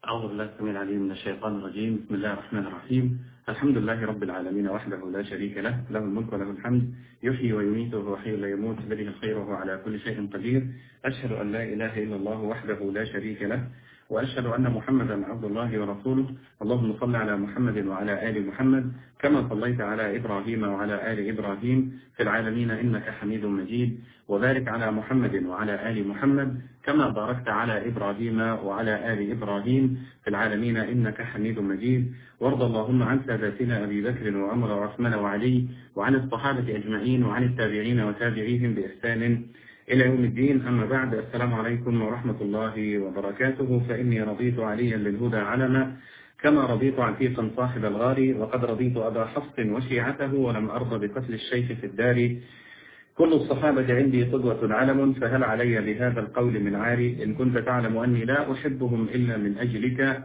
أعوذ بالله السميع العليم من الشيطان الرجيم بسم الله الرحمن الرحيم الحمد لله رب العالمين وحده لا شريك له له الملك وله الحمد يحيي ويميت وهو حي لا يموت بيده الخير وهو على كل شيء قدير أشهد أن لا إله إلا الله وحده لا شريك له وأشهد أن محمدا عبد الله ورسوله اللهم صل على محمد وعلى آل محمد كما صليت على إبراهيم وعلى آل إبراهيم في العالمين إنك حميد مجيد وبارك على محمد وعلى آل محمد كما باركت على إبراهيم وعلى آل إبراهيم في العالمين إنك حميد مجيد وارض اللهم عن ساداتنا أبي بكر وعمر وعثمان وعلي وعن الصحابة أجمعين وعن التابعين وتابعيهم بإحسان إلى يوم الدين أما بعد السلام عليكم ورحمة الله وبركاته فإني رضيت عليا للهدى علما كما رضيت عتيقا صاحب الغار وقد رضيت أبا حفص وشيعته ولم أرضى بقتل الشيخ في الدار كل الصحابة عندي قدوة علم فهل علي بهذا القول من عاري إن كنت تعلم أني لا أحبهم إلا من أجلك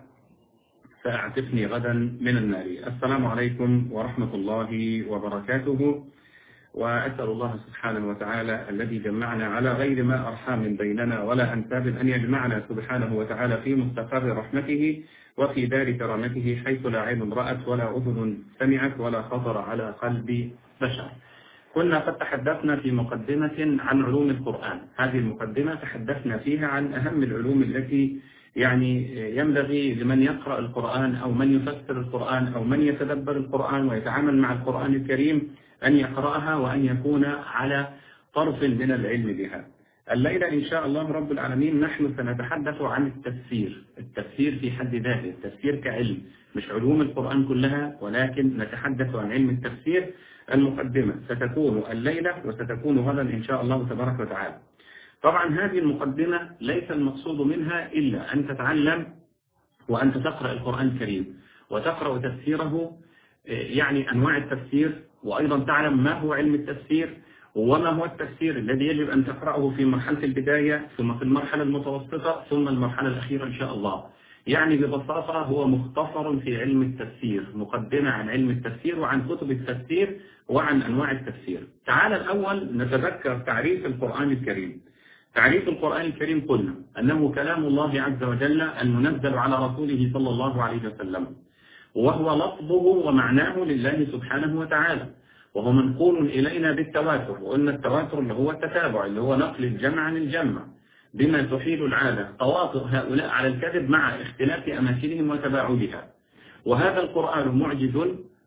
فأعتقني غدا من النار السلام عليكم ورحمة الله وبركاته وأسأل الله سبحانه وتعالى الذي جمعنا على غير ما أرحام بيننا ولا أنساب أن يجمعنا سبحانه وتعالى في مستقر رحمته وفي دار كرامته حيث لا عين رأت ولا أذن سمعت ولا خطر على قلب بشر كنا قد تحدثنا في مقدمة عن علوم القرآن هذه المقدمة تحدثنا فيها عن أهم العلوم التي يعني ينبغي لمن يقرأ القرآن أو من يفسر القرآن أو من يتدبر القرآن ويتعامل مع القرآن الكريم أن يقرأها وأن يكون على طرف من العلم بها الليلة إن شاء الله رب العالمين نحن سنتحدث عن التفسير التفسير في حد ذاته التفسير كعلم مش علوم القرآن كلها ولكن نتحدث عن علم التفسير المقدمة ستكون الليلة وستكون غدا إن شاء الله تبارك وتعالى طبعا هذه المقدمة ليس المقصود منها إلا أن تتعلم وأنت تقرأ القرآن الكريم وتقرأ تفسيره يعني أنواع التفسير وأيضا تعلم ما هو علم التفسير وما هو التفسير الذي يجب أن تقرأه في مرحلة البداية ثم في المرحلة المتوسطة ثم المرحلة الأخيرة إن شاء الله يعني ببساطة هو مختصر في علم التفسير مقدمة عن علم التفسير وعن كتب التفسير وعن أنواع التفسير تعال الأول نتذكر تعريف القرآن الكريم تعريف القرآن الكريم قلنا أنه كلام الله عز وجل المنزل على رسوله صلى الله عليه وسلم وهو لفظه ومعناه لله سبحانه وتعالى وهو منقول إلينا بالتواتر وقلنا التواتر اللي هو التتابع اللي هو نقل الجمع عن الجمع بما تحيل العادة تواطؤ هؤلاء على الكذب مع اختلاف أماكنهم وتباعدها وهذا القرآن معجز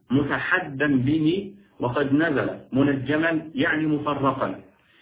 متحدا به وقد نزل منجما يعني مفرقا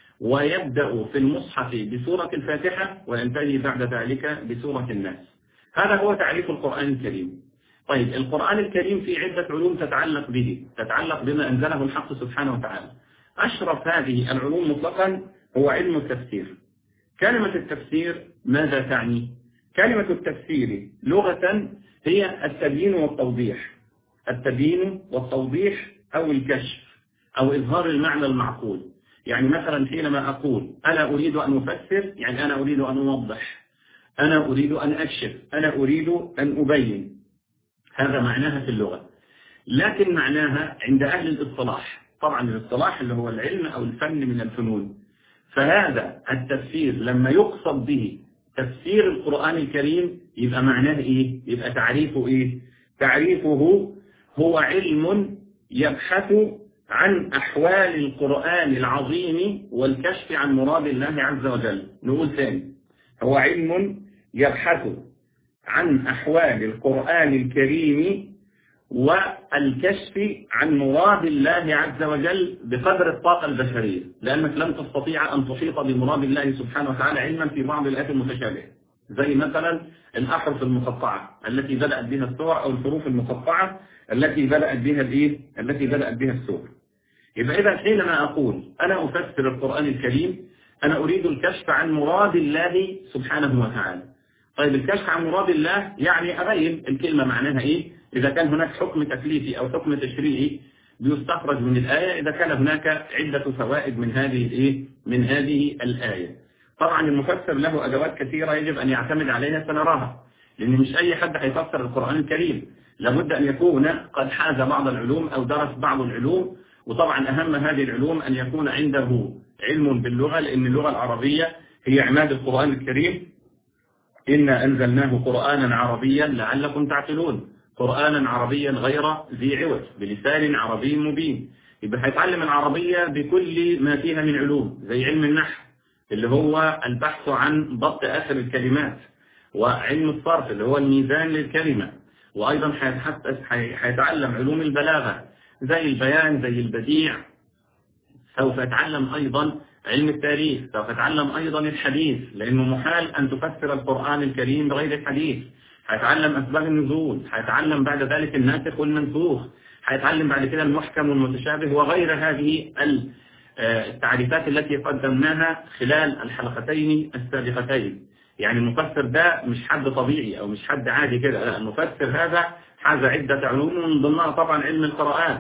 ويبدأ في المصحف بسورة الفاتحة وينتهي بعد ذلك بسورة الناس هذا هو تعريف القرآن الكريم طيب القرآن الكريم في عدة علوم تتعلق به تتعلق بما أنزله الحق سبحانه وتعالى أشرف هذه العلوم مطلقا هو علم التفسير كلمة التفسير ماذا تعني؟ كلمة التفسير لغة هي التبيين والتوضيح التبيين والتوضيح أو الكشف أو إظهار المعنى المعقول يعني مثلا حينما أقول أنا أريد أن أفسر يعني أنا أريد أن أوضح أنا أريد أن أكشف أنا أريد أن أبين هذا معناها في اللغة لكن معناها عند أهل الاصطلاح طبعا الاصطلاح اللي هو العلم أو الفن من الفنون فهذا التفسير لما يقصد به تفسير القرآن الكريم يبقى معناه إيه يبقى تعريفه إيه تعريفه هو علم يبحث عن أحوال القرآن العظيم والكشف عن مراد الله عز وجل نقول ثاني هو علم يبحث عن أحوال القرآن الكريم والكشف عن مراد الله عز وجل بقدر الطاقة البشرية لأنك لن تستطيع أن تحيط بمراد الله سبحانه وتعالى علما في بعض الآيات المتشابهة زي مثلا الأحرف المقطعة التي بدأت بها السور أو الحروف المقطعة التي بدأت بها الإيه؟ التي بدأت بها السور يبقى إذا حينما أقول أنا أفسر القرآن الكريم أنا أريد الكشف عن مراد الله سبحانه وتعالى طيب الكشف عن مراد الله يعني أبين الكلمة معناها إيه إذا كان هناك حكم تكليفي أو حكم تشريعي بيستخرج من الآية إذا كان هناك عدة فوائد من هذه الإيه من هذه الآية طبعا المفسر له أدوات كثيرة يجب أن يعتمد عليها سنراها لأن مش أي حد هيفسر القرآن الكريم لابد أن يكون قد حاز بعض العلوم أو درس بعض العلوم وطبعا أهم هذه العلوم أن يكون عنده علم باللغة لأن اللغة العربية هي عماد القرآن الكريم إنا أنزلناه قرآنا عربيا لعلكم تعقلون قرآنا عربيا غير ذي عوج بلسان عربي مبين يبقى هيتعلم العربية بكل ما فيها من علوم زي علم النحو اللي هو البحث عن ضبط آخر الكلمات وعلم الصرف اللي هو الميزان للكلمة وأيضا هيتعلم علوم البلاغة زي البيان زي البديع سوف يتعلم أيضا علم التاريخ سوف يتعلم أيضا الحديث لأنه محال أن تفسر القرآن الكريم بغير الحديث هيتعلم أسباب النزول هيتعلم بعد ذلك الناسخ والمنسوخ هيتعلم بعد كده المحكم والمتشابه وغير هذه التعريفات التي قدمناها خلال الحلقتين السابقتين يعني المفسر ده مش حد طبيعي أو مش حد عادي كده لا المفسر هذا حاز عدة علوم من ضمنها طبعا علم القراءات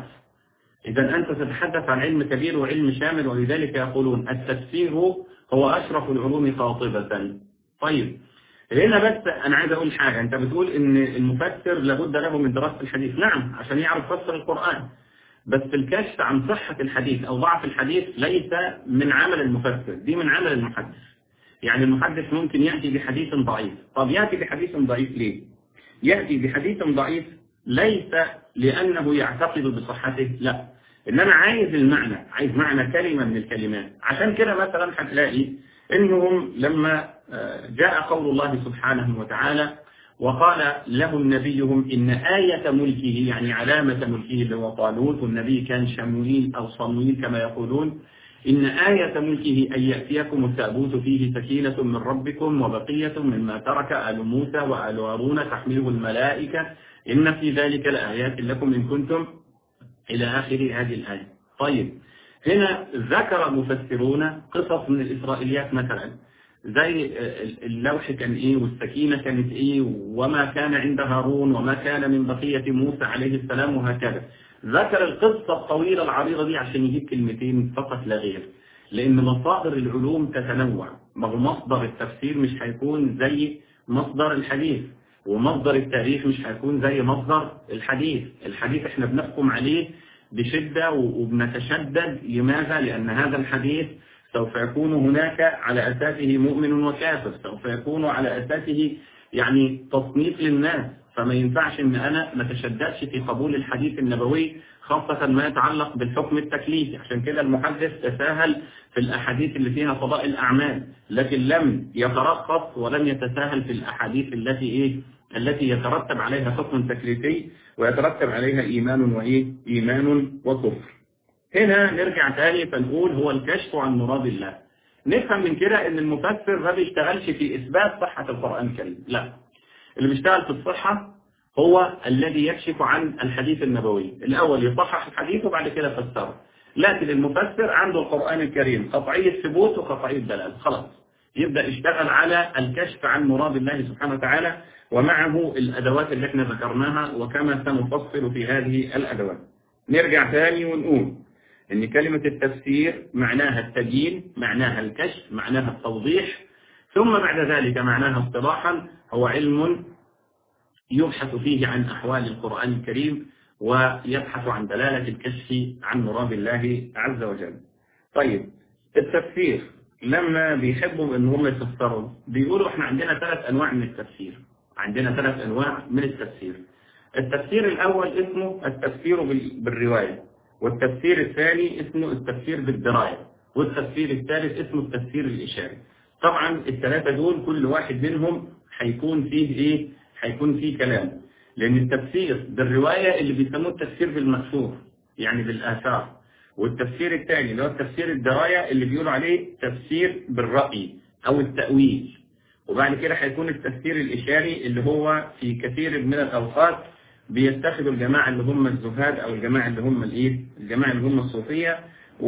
إذا أنت تتحدث عن علم كبير وعلم شامل ولذلك يقولون التفسير هو أشرف العلوم قاطبة طيب هنا بس أنا عايز أقول حاجة أنت بتقول إن المفسر لابد له من دراسة الحديث نعم عشان يعرف يفسر القرآن بس الكشف عن صحة الحديث أو ضعف الحديث ليس من عمل المفسر دي من عمل المحدث يعني المحدث ممكن يأتي بحديث ضعيف طب يأتي بحديث ضعيف ليه يأتي بحديث ضعيف ليس لأنه يعتقد بصحته لا إنما عايز المعنى عايز معنى كلمة من الكلمات عشان كده مثلا هتلاقي إنهم لما جاء قول الله سبحانه وتعالى وقال لهم نبيهم إن آية ملكه يعني علامة ملكه اللي هو طالوت والنبي كان شمويل أو صمويل كما يقولون إن آية ملكه أن يأتيكم التابوت فيه سكينة من ربكم وبقية مما ترك آل موسى وآل هارون تحمله الملائكة إن في ذلك لآيات لكم إن كنتم إلى آخر هذه الآية طيب هنا ذكر مفسرون قصص من الإسرائيليات مثلا زي اللوح كان إيه والسكينة كانت إيه وما كان عند هارون وما كان من بقية موسى عليه السلام وهكذا ذكر القصة الطويلة العريضة دي عشان يجيب كلمتين فقط لا غير لأن مصادر العلوم تتنوع ما هو مصدر التفسير مش هيكون زي مصدر الحديث ومصدر التاريخ مش هيكون زي مصدر الحديث الحديث احنا بنحكم عليه بشدة وبنتشدد لماذا؟ لأن هذا الحديث سوف يكون هناك على أساسه مؤمن وكافر سوف يكون على أساسه يعني تصنيف للناس فما ينفعش ان انا ما تشددش في قبول الحديث النبوي خاصة ما يتعلق بالحكم التكليفي عشان كده المحدث تساهل في الأحاديث اللي فيها فضائل الأعمال لكن لم يترخص ولم يتساهل في الأحاديث التي إيه التي يترتب عليها حكم تكليفي ويترتب عليها إيمان وإيه إيمان وكفر هنا نرجع تاني فنقول هو الكشف عن مراد الله نفهم من كده ان المفسر ما بيشتغلش في إثبات صحة القرآن الكريم لا اللي بيشتغل في الصحة هو الذي يكشف عن الحديث النبوي الأول يصحح الحديث وبعد كده فسره لكن المفسر عنده القرآن الكريم قطعي الثبوت وقطعي الدلال خلاص يبدأ يشتغل على الكشف عن مراد الله سبحانه وتعالى ومعه الأدوات اللي احنا ذكرناها وكما سنفصل في هذه الأدوات نرجع ثاني ونقول ان كلمة التفسير معناها التبيين معناها الكشف معناها التوضيح ثم بعد ذلك معناها اصطلاحا هو علم يبحث فيه عن أحوال القرآن الكريم ويبحث عن دلالة الكشف عن مراد الله عز وجل طيب التفسير لما بيحبوا ان هم يفسروا بيقولوا احنا عندنا ثلاث انواع من التفسير عندنا ثلاث انواع من التفسير التفسير الاول اسمه التفسير بالرواية والتفسير الثاني اسمه التفسير بالدراية والتفسير الثالث اسمه التفسير الإشاري طبعا الثلاثة دول كل واحد منهم هيكون فيه ايه هيكون فيه كلام لأن التفسير بالرواية اللي بيسموه التفسير بالمكسور يعني بالآثار والتفسير الثاني اللي هو التفسير الدراية اللي بيقولوا عليه تفسير بالرأي أو التأويل وبعد كده هيكون التفسير الإشاري اللي هو في كثير من الأوقات بيتخذوا الجماعة اللي هم الزهاد أو الجماعة اللي هم الإيه الجماعة اللي هم الصوفية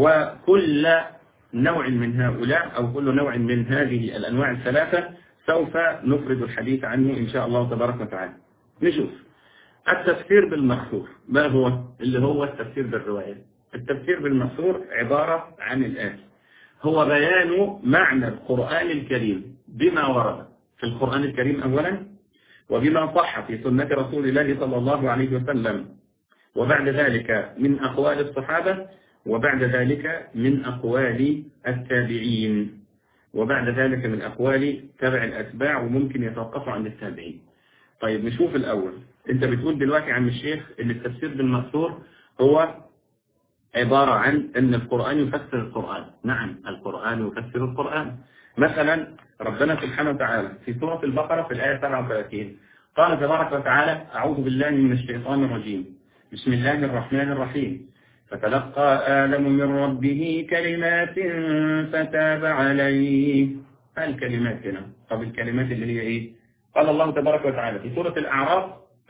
وكل نوع من هؤلاء أو كل نوع من هذه الأنواع الثلاثة سوف نفرد الحديث عنه إن شاء الله تبارك وتعالى نشوف التفسير بالمخصور ما هو اللي هو التفسير بالرواية التفسير بالمخصور عبارة عن الآتي هو بيان معنى القرآن الكريم بما ورد في القرآن الكريم أولا وبما صح في سنة رسول الله صلى الله عليه وسلم وبعد ذلك من أقوال الصحابة وبعد ذلك من أقوال التابعين وبعد ذلك من أقوال تبع الأتباع وممكن يتوقفوا عند التابعين طيب نشوف الأول أنت بتقول دلوقتي عن الشيخ ان التفسير بالمقصور هو عبارة عن أن القرآن يفسر القرآن نعم القرآن يفسر القرآن مثلا ربنا سبحانه وتعالى في سورة البقرة في الآية 37 قال تبارك وتعالى أعوذ بالله من الشيطان الرجيم بسم الله الرحمن الرحيم فتلقى آدم من ربه كلمات فتاب عليه الكلمات هنا طب الكلمات اللي هي إيه قال الله تبارك وتعالى في سورة الأعراف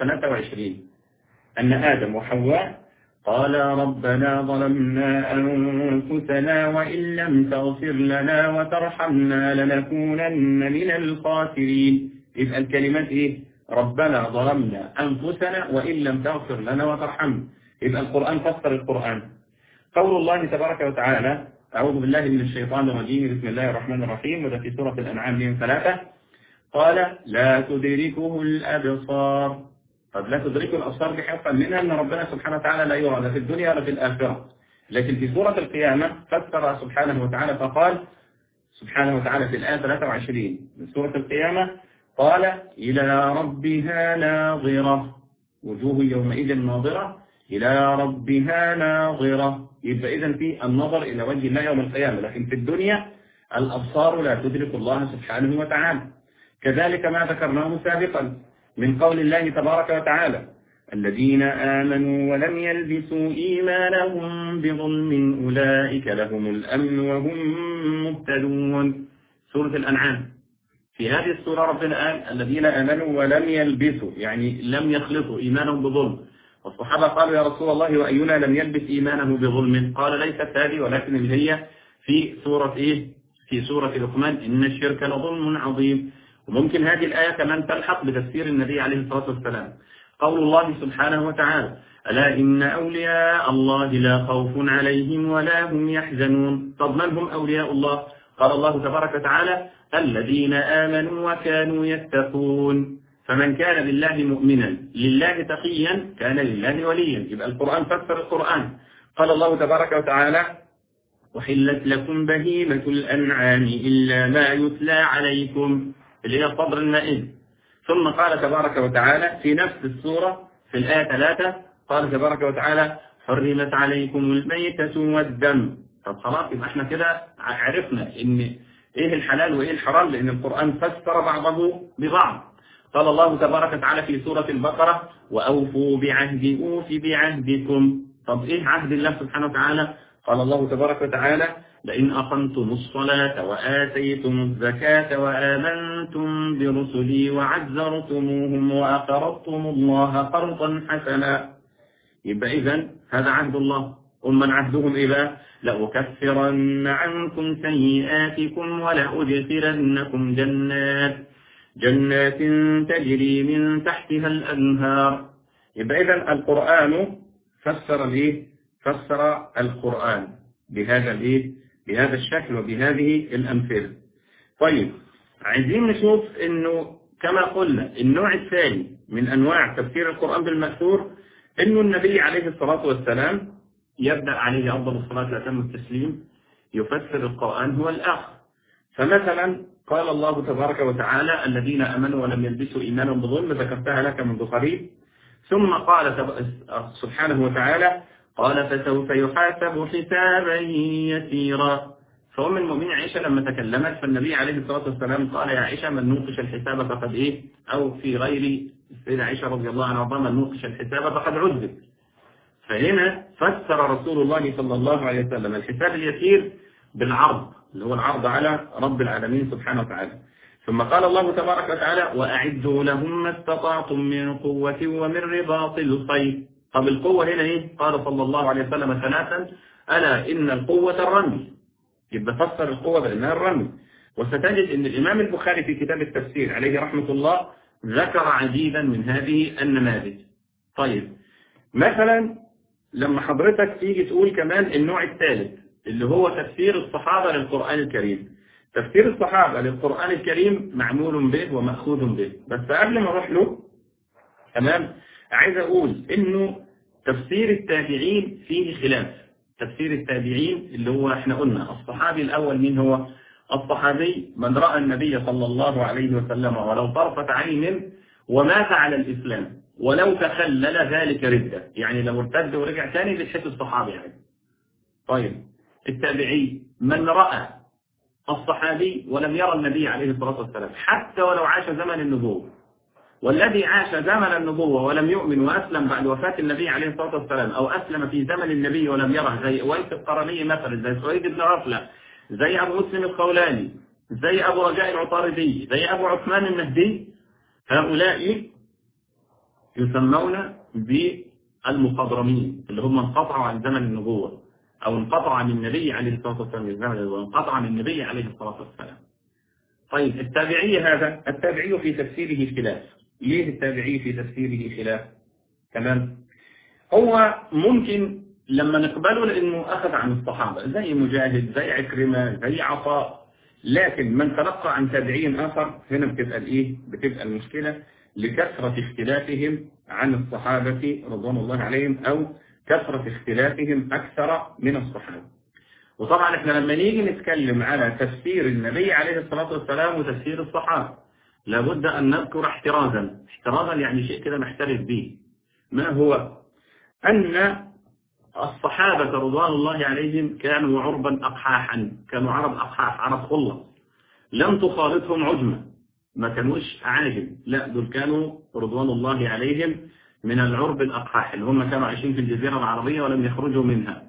23 أن آدم وحواء قال ربنا ظلمنا أنفسنا وإن لم تغفر لنا وترحمنا لنكونن من الخاسرين يبقى الكلمات إيه ربنا ظلمنا أنفسنا وإن لم تغفر لنا وترحمنا يبقى القرآن فسر القرآن قول الله تبارك وتعالى أعوذ بالله من الشيطان الرجيم بسم الله الرحمن الرحيم وده في سورة الأنعام من ثلاثة قال لا تدركه الأبصار قد لا تدركه الأبصار بحقا منها أن ربنا سبحانه وتعالى لا يرى لا في الدنيا ولا في الآخرة لكن في سورة القيامة فسر سبحانه وتعالى فقال سبحانه وتعالى في الآية 23 من سورة القيامة قال إلى ربها ناظرة وجوه يومئذ ناظرة إلى ربها ناظرة يبقى إذن في النظر إلى وجه الله يوم القيامة لكن في الدنيا الأبصار لا تدرك الله سبحانه وتعالى كذلك ما ذكرناه سابقا من قول الله تبارك وتعالى الذين آمنوا ولم يلبسوا إيمانهم بظلم أولئك لهم الأمن وهم مهتدون سورة الأنعام في هذه السورة ربنا قال الذين آمنوا ولم يلبسوا يعني لم يخلطوا إيمانهم بظلم والصحابة قالوا يا رسول الله وأينا لم يلبس إيمانه بظلم قال ليست هذه ولكن اللي هي في سورة إيه في سورة لقمان إن الشرك لظلم عظيم وممكن هذه الآية كمان تلحق بتفسير النبي عليه الصلاة والسلام قول الله سبحانه وتعالى ألا إن أولياء الله لا خوف عليهم ولا هم يحزنون طب من هم أولياء الله قال الله تبارك وتعالى الذين آمنوا وكانوا يتقون فمن كان بالله مؤمنا لله تقيا كان لله وليا يبقى القرآن فسر القرآن قال الله تبارك وتعالى وحلت لكم بهيمة الأنعام إلا ما يتلى عليكم اللي هي صدر المائد ثم قال تبارك وتعالى في نفس السورة في الآية 3 قال تبارك وتعالى حرمت عليكم الميتة والدم طب خلاص يبقى احنا كده عرفنا ان ايه الحلال وايه الحرام لان القرآن فسر بعضه ببعض قال الله تبارك وتعالى في سورة البقرة وأوفوا بعهد أوف بعهدكم طب إيه عهد الله سبحانه وتعالى قال الله تبارك وتعالى لئن أقمتم الصلاة وآتيتم الزكاة وآمنتم برسلي وعزرتموهم وأقرضتم الله قرضا حسنا يبقى إذن هذا عهد الله ومن عهدهم إذا لأكفرن عنكم سيئاتكم ولأدخلنكم جنات جنات تجري من تحتها الأنهار يبقى إذن القرآن فسر الإيه؟ فسر القرآن بهذا الإيه؟ بهذا الشكل وبهذه الأمثلة طيب عايزين نشوف انه كما قلنا النوع الثاني من انواع تفسير القرآن بالمأثور انه النبي عليه الصلاة والسلام يبدأ عليه أفضل الصلاة وأتم التسليم يفسر القرآن هو الآخر فمثلا قال الله تبارك وتعالى الذين أمنوا ولم يلبسوا إيمانهم بظلم ذكرتها لك منذ قريب ثم قال سبحانه وتعالى قال فسوف يحاسب حسابا يسيرا فأم المؤمنين عائشة لما تكلمت فالنبي عليه الصلاة والسلام قال يا عائشة من نوقش الحساب فقد إيه أو في غير السيدة عائشة رضي الله عنها من نوقش الحساب فقد عذب فهنا فسر رسول الله صلى الله عليه وسلم الحساب اليسير بالعرض اللي هو العرض على رب العالمين سبحانه وتعالى ثم قال الله تبارك وتعالى وأعدوا لهم ما استطعتم من قوة ومن رباط الخير طب القوة هنا ايه قال صلى الله عليه وسلم ثلاثا ألا إن القوة الرمي يبقى فسر القوة بأنها الرمي وستجد أن الإمام البخاري في كتاب التفسير عليه رحمة الله ذكر عديدا من هذه النماذج طيب مثلا لما حضرتك تيجي تقول كمان النوع الثالث اللي هو تفسير الصحابة للقرآن الكريم تفسير الصحابة للقرآن الكريم معمول به ومأخوذ به بس قبل ما اروح له تمام عايز أقول إنه تفسير التابعين فيه خلاف تفسير التابعين اللي هو احنا قلنا الصحابي الأول مين هو الصحابي من رأى النبي صلى الله عليه وسلم ولو طرفة عين ومات على الإسلام ولو تخلل ذلك ردة يعني لو ارتد ورجع ثاني للحس الصحابي يعني طيب التابعي من رأى الصحابي ولم يرى النبي عليه الصلاة والسلام حتى ولو عاش زمن النبوة والذي عاش زمن النبوة ولم يؤمن وأسلم بعد وفاة النبي عليه الصلاة والسلام أو أسلم في زمن النبي ولم يره زي أويس القرني مثلا زي سعيد بن عفلة زي أبو مسلم الخولاني زي أبو رجاء العطاردي زي أبو عثمان النهدي هؤلاء يسمون بالمخضرمين اللي هم انقطعوا عن زمن النبوة أو انقطعوا عن النبي عليه الصلاة والسلام من زمن النبوة انقطعوا عن النبي عليه الصلاة والسلام طيب التابعي هذا التابعي في تفسيره خلاف ليه التابعي في تفسيره خلاف تمام هو ممكن لما نقبله لأنه أخذ عن الصحابة زي مجاهد زي عكرمة زي عطاء لكن من تلقى عن تابعين آخر هنا بتبقى الإيه بتبقى المشكلة لكثرة اختلافهم عن الصحابة رضوان الله عليهم أو كثرة اختلافهم أكثر من الصحابة وطبعا احنا لما نيجي نتكلم على تفسير النبي عليه الصلاة والسلام وتفسير الصحابة لابد أن نذكر احترازا احترازا يعني شيء كده نحترز به ما هو أن الصحابة رضوان الله عليهم كانوا عربا أقحاحا كانوا عرب أقحاح عرب خلص لم تخالطهم عجمة ما كانوش عاجم لا دول كانوا رضوان الله عليهم من العرب الأقحاح اللي هم كانوا عايشين في الجزيرة العربية ولم يخرجوا منها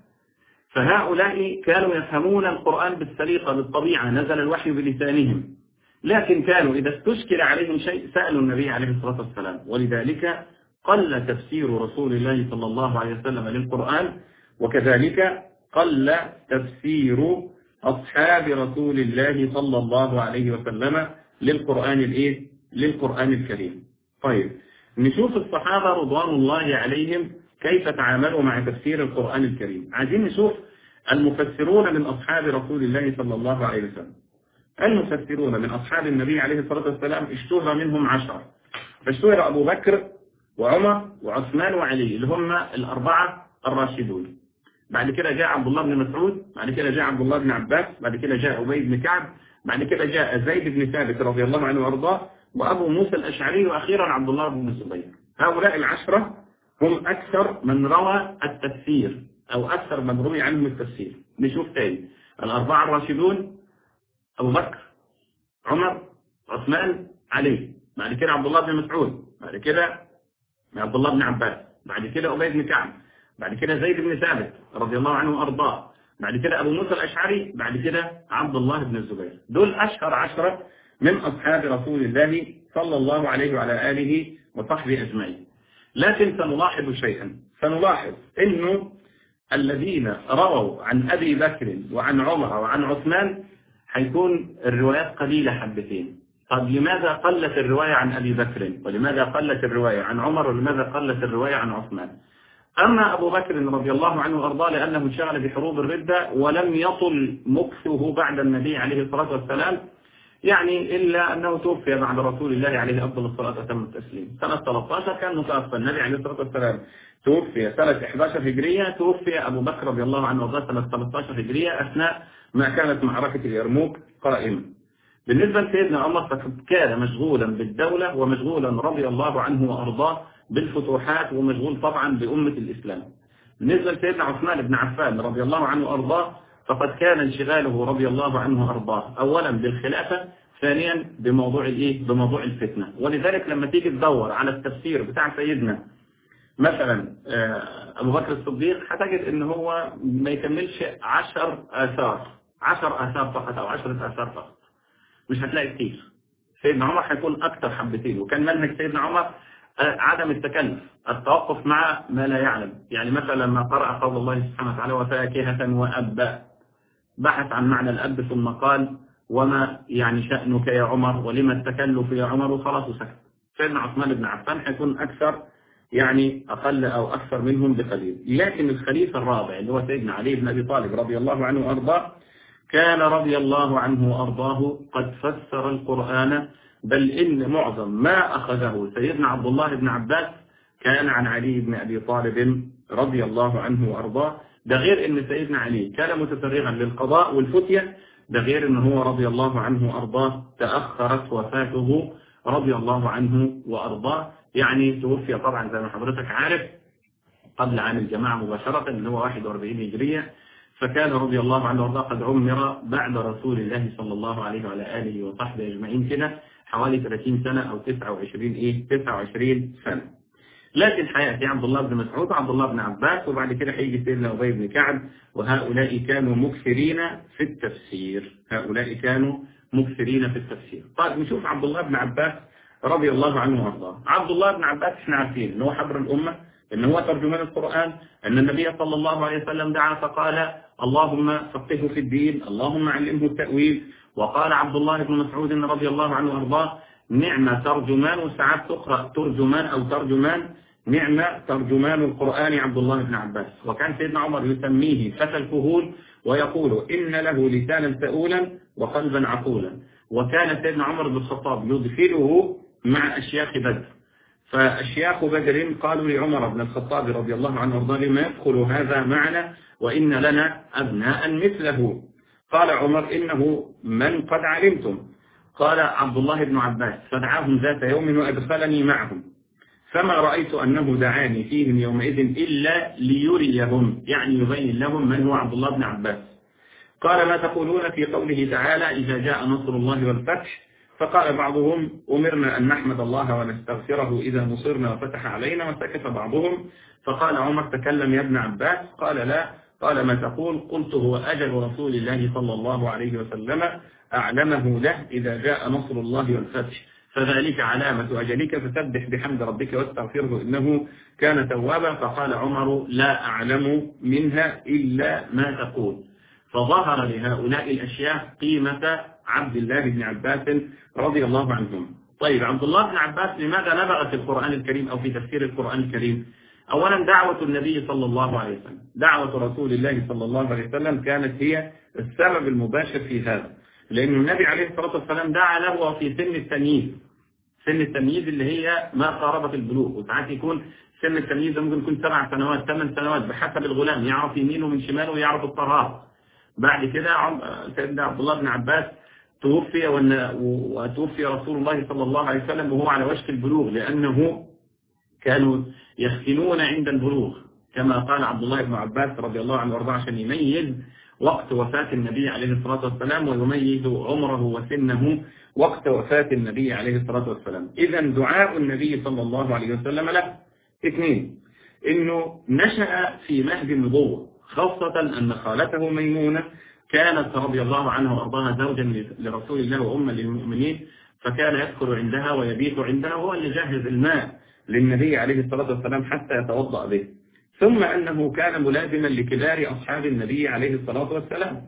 فهؤلاء كانوا يفهمون القرآن بالسليقة بالطبيعة نزل الوحي بلسانهم لكن كانوا إذا استشكل عليهم شيء سألوا النبي عليه الصلاة والسلام ولذلك قل تفسير رسول الله صلى الله عليه وسلم للقرآن وكذلك قل تفسير أصحاب رسول الله صلى الله عليه وسلم للقرآن الإيه؟ للقرآن الكريم طيب نشوف الصحابة رضوان الله عليهم كيف تعاملوا مع تفسير القرآن الكريم عايزين نشوف المفسرون من أصحاب رسول الله صلى الله عليه وسلم المفسرون من أصحاب النبي عليه الصلاة والسلام اشتهر منهم عشر فاشتهر أبو بكر وعمر وعثمان وعلي اللي هم الأربعة الراشدون بعد كده جاء عبد الله بن مسعود بعد كده جاء عبد الله بن عباس بعد كده جاء أبي بن كعب بعد كده جاء زيد بن ثابت رضي الله عنه وارضاه وأبو موسى الأشعري وأخيرا عبد الله بن الزبير هؤلاء العشرة هم أكثر من روى التفسير أو أكثر من روي عنهم التفسير نشوف تاني الأربعة الراشدون أبو بكر عمر عثمان علي بعد كده عبد الله بن مسعود بعد كده عبد الله بن عباس بعد كده أبي بن كعب بعد كده زيد بن ثابت رضي الله عنه وأرضاه بعد كده أبو موسى الأشعري بعد كده عبد الله بن الزبير دول أشهر عشرة من أصحاب رسول الله صلى الله عليه وعلى آله وصحبه أجمعين لكن سنلاحظ شيئا سنلاحظ أنه الذين رووا عن أبي بكر وعن عمر وعن عثمان حيكون الروايات قليلة حبتين طب لماذا قلت الرواية عن أبي بكر ولماذا قلت الرواية عن عمر ولماذا قلت الرواية عن عثمان أما أبو بكر رضي الله عنه وأرضاه لأنه انشغل بحروب الردة ولم يطل مكثه بعد النبي عليه الصلاة والسلام يعني إلا أنه توفي بعد رسول الله عليه أفضل الصلاة وتم التسليم سنة 13 كان متوفى النبي عليه الصلاة والسلام توفي سنة 11 هجرية توفي أبو بكر رضي الله عنه وارضاه سنة 13 هجرية أثناء ما كانت معركة اليرموك قائمة بالنسبة لسيدنا عمر فقد كان مشغولا بالدولة ومشغولا رضي الله عنه وأرضاه بالفتوحات ومشغول طبعا بأمة الإسلام بالنسبة لسيدنا عثمان بن عفان رضي الله عنه وأرضاه فقد كان انشغاله رضي الله عنه وأرضاه أولا بالخلافة ثانيا بموضوع الايه بموضوع الفتنة ولذلك لما تيجي تدور على التفسير بتاع سيدنا مثلا أبو بكر الصديق هتجد ان هو ما يكملش عشر آثار عشر آثار فقط أو عشرة آثار فقط مش هتلاقي كتير سيدنا عمر هيكون أكثر حبتين وكان منهج سيدنا عمر عدم التكلف التوقف مع ما لا يعلم يعني مثلا لما قرأ قول الله سبحانه وتعالى وفاكهة وأبا بحث عن معنى الأب ثم قال وما يعني شأنك يا عمر ولما التكلف يا عمر وخلاص وسكت سيدنا عثمان بن عفان حيكون أكثر يعني أقل أو أكثر منهم بقليل لكن الخليفة الرابع اللي هو سيدنا علي بن أبي طالب رضي الله عنه وأرضاه كان رضي الله عنه وأرضاه قد فسر القرآن بل إن معظم ما أخذه سيدنا عبد الله بن عباس كان عن علي بن أبي طالب رضي الله عنه وأرضاه ده غير أن سيدنا علي كان متفرغا للقضاء والفتية ده غير ان هو رضي الله عنه وارضاه تأخرت وفاته رضي الله عنه وارضاه يعني توفي طبعا زي ما حضرتك عارف قبل عام الجماعة مباشرة اللي هو 41 هجرية فكان رضي الله عنه وارضاه قد عمر بعد رسول الله صلى الله عليه وعلى آله وصحبه أجمعين كده حوالي 30 سنة أو 29 إيه 29 سنة لكن حياتي عبد الله بن مسعود وعبد الله بن عباس وبعد كده هيجي سيدنا أبي بن كعب وهؤلاء كانوا مكثرين في التفسير هؤلاء كانوا مكثرين في التفسير طيب نشوف عبد الله بن عباس رضي الله عنه وارضاه عبد الله بن عباس احنا عارفين ان هو حبر الامه ان هو ترجمان القران ان النبي صلى الله عليه وسلم دعا فقال اللهم فقهه في الدين اللهم علمه التاويل وقال عبد الله بن مسعود رضي الله عنه وارضاه نعم ترجمان وساعات تقرا ترجمان او ترجمان نعم ترجمان القران عبد الله بن عباس وكان سيدنا عمر يسميه فتى الكهول ويقول ان له لسانا سؤولا وقلبا عقولا وكان سيدنا عمر بن الخطاب يدخله مع أشياخ بدر فأشياخ بدر قالوا لعمر بن الخطاب رضي الله عنه وارضاه لما يدخل هذا معنا وإن لنا أبناء مثله قال عمر إنه من قد علمتم قال عبد الله بن عباس فدعاهم ذات يوم وأدخلني معهم فما رأيت أنه دعاني فيهم يومئذ إلا ليريهم يعني يبين لهم من هو عبد الله بن عباس قال ما تقولون في قوله تعالى إذا جاء نصر الله والفتح فقال بعضهم أمرنا أن نحمد الله ونستغفره إذا نصرنا وفتح علينا وسكت بعضهم فقال عمر تكلم يا ابن عباس قال لا قال ما تقول قلت هو أجل رسول الله صلى الله عليه وسلم أعلمه له إذا جاء نصر الله والفتح فذلك علامة أجلك فسبح بحمد ربك واستغفره إنه كان توابا فقال عمر لا أعلم منها إلا ما تقول فظهر لهؤلاء الأشياء قيمة عبد الله بن عباس رضي الله عنهم طيب عبد الله بن عباس لماذا نبغ في القرآن الكريم أو في تفسير القرآن الكريم أولا دعوة النبي صلى الله عليه وسلم دعوة رسول الله صلى الله عليه وسلم كانت هي السبب المباشر في هذا لأن النبي عليه الصلاة والسلام دعا له في سن التمييز سن التمييز اللي هي ما قاربت البلوغ وساعات يكون سن التمييز ده ممكن يكون سبع سنوات ثمان سنوات بحسب الغلام يعرف يمينه من شماله ويعرف الطهارة بعد كده سيدنا عبد الله بن عباس توفي وتوفي رسول الله صلى الله عليه وسلم وهو على وشك البلوغ لأنه كانوا يختنون عند البلوغ كما قال عبد الله بن عباس رضي الله عنه وارضاه عشان يميز وقت وفاة النبي عليه الصلاة والسلام ويميز عمره وسنه وقت وفاة النبي عليه الصلاة والسلام إذا دعاء النبي صلى الله عليه وسلم له اثنين انه نشأ في مهد النبوة خاصة أن خالته ميمونة كانت رضي الله عنها وأرضاها زوجا لرسول الله وأما للمؤمنين فكان يدخل عندها ويبيت عندها وهو اللي جهز الماء للنبي عليه الصلاة والسلام حتى يتوضأ به ثم أنه كان ملازما لكبار أصحاب النبي عليه الصلاة والسلام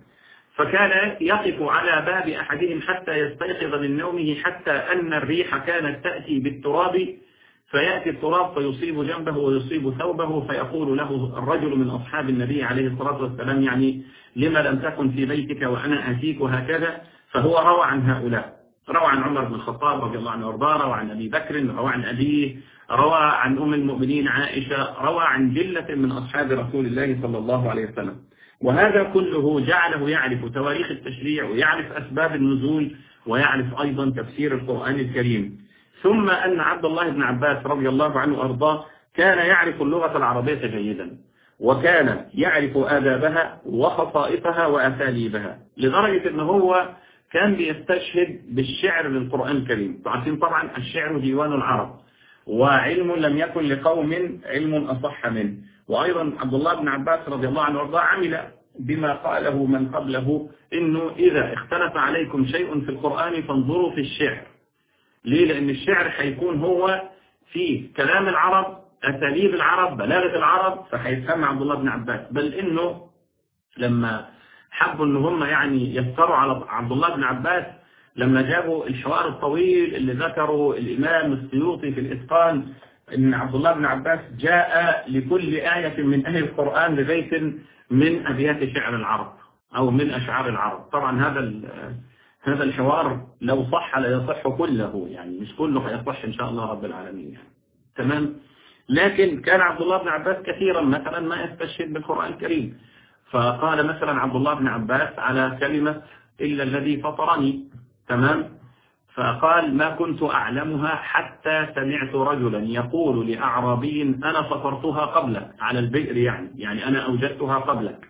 فكان يقف على باب أحدهم حتى يستيقظ من نومه حتى أن الريح كانت تأتي بالتراب فيأتي التراب فيصيب جنبه ويصيب ثوبه فيقول له الرجل من أصحاب النبي عليه الصلاة والسلام يعني لما لم تكن في بيتك وأنا أتيك وهكذا فهو روى عن هؤلاء روى عن عمر بن الخطاب رضي الله عنه وارضاه روى عن أبي بكر روى عن أبيه روى عن أم المؤمنين عائشة روى عن جلة من أصحاب رسول الله صلى الله عليه وسلم وهذا كله جعله يعرف تواريخ التشريع ويعرف أسباب النزول ويعرف أيضا تفسير القرآن الكريم ثم أن عبد الله بن عباس رضي الله عنه وأرضاه كان يعرف اللغة العربية جيدا وكان يعرف آدابها وخصائصها وأساليبها لدرجة أنه هو كان بيستشهد بالشعر للقرآن الكريم عارفين طبعا الشعر ديوان العرب وعلم لم يكن لقوم علم أصح منه وأيضا عبد الله بن عباس رضي الله عنه وارضاه عمل بما قاله من قبله إنه إذا اختلف عليكم شيء في القرآن فانظروا في الشعر ليه لأن الشعر هيكون هو في كلام العرب أساليب العرب بلاغة العرب فهيفهم عبد الله بن عباس بل إنه لما حبوا إن هم يعني يفتروا على عبد الله بن عباس لما جابوا الحوار الطويل اللي ذكره الإمام السيوطي في الإتقان إن عبد الله بن عباس جاء لكل آية من أهل القرآن ببيت من أبيات شعر العرب أو من أشعار العرب طبعا هذا هذا الحوار لو صح لا يصح كله يعني مش كله هيصح إن شاء الله رب العالمين يعني. تمام لكن كان عبد الله بن عباس كثيرا مثلا ما يستشهد بالقرآن الكريم فقال مثلا عبد الله بن عباس على كلمة إلا الذي فطرني تمام فقال ما كنت أعلمها حتى سمعت رجلا يقول لأعرابي أنا فطرتها قبلك على البئر يعني يعني أنا أوجدتها قبلك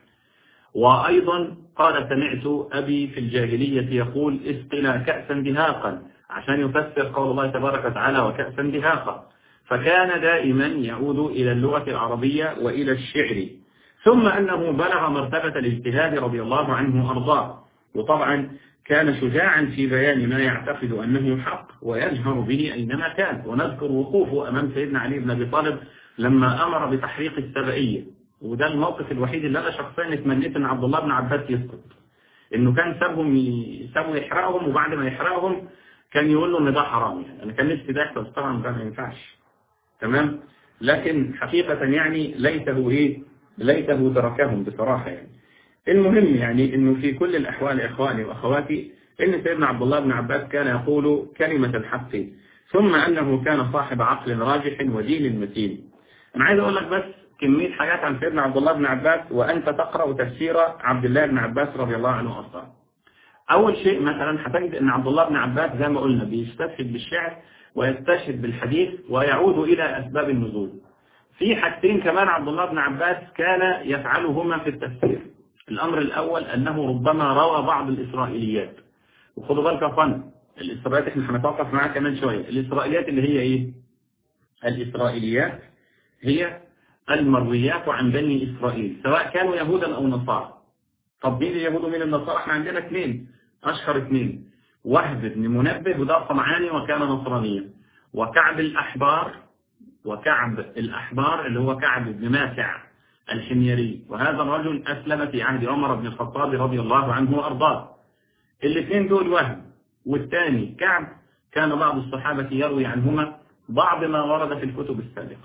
وأيضا قال سمعت أبي في الجاهلية يقول اسقنا كأسا دهاقا عشان يفسر قول الله تبارك وتعالى وكأسا دهاقا فكان دائما يعود إلى اللغة العربية وإلى الشعر ثم أنه بلغ مرتبة الاجتهاد رضي الله عنه وأرضاه وطبعا كان شجاعا في بيان ما يعتقد أنه حق ويجهر به أينما كان ونذكر وقوفه أمام سيدنا علي بن أبي طالب لما أمر بتحريق السبائية وده الموقف الوحيد اللي أنا شخصيا اتمنيت أن عبد الله بن عباس يسقط إنه كان سابهم يسابوا يحرقهم وبعد ما يحرقهم كان يقول له إن ده حرام يعني أنا كان نفسي ده يحصل طبعا ده ما ينفعش تمام لكن حقيقة يعني ليته إيه ليته تركهم بصراحة يعني المهم يعني انه في كل الاحوال اخواني واخواتي ان سيدنا عبد الله بن عباس كان يقول كلمة الحق ثم انه كان صاحب عقل راجح ودين متين انا عايز اقول لك بس كمية حاجات عن سيدنا عبد الله بن عباس وانت تقرأ تفسير عبد الله بن عباس رضي الله عنه وارضاه اول شيء مثلا هتجد ان عبد الله بن عباس زي ما قلنا بيستشهد بالشعر ويستشهد بالحديث ويعود الى اسباب النزول في حاجتين كمان عبد الله بن عباس كان يفعلهما في التفسير الأمر الأول أنه ربما روى بعض الإسرائيليات وخدوا بالك يا اخوانا الإسرائيليات احنا هنتوقف معاها كمان شوية الإسرائيليات اللي هي إيه؟ الإسرائيليات هي المرويات عن بني إسرائيل سواء كانوا يهودا أو نصارى طب مين اليهود ومين النصارى احنا عندنا اثنين أشهر اثنين وهب بن منبه وده صنعاني وكان نصرانيا وكعب الأحبار وكعب الأحبار اللي هو كعب بن ماسع الحميري وهذا الرجل أسلم في عهد عمر بن الخطاب رضي الله عنه وأرضاه الاثنين دول وهم والثاني كعب كان بعض الصحابة يروي عنهما بعض ما ورد في الكتب السابقة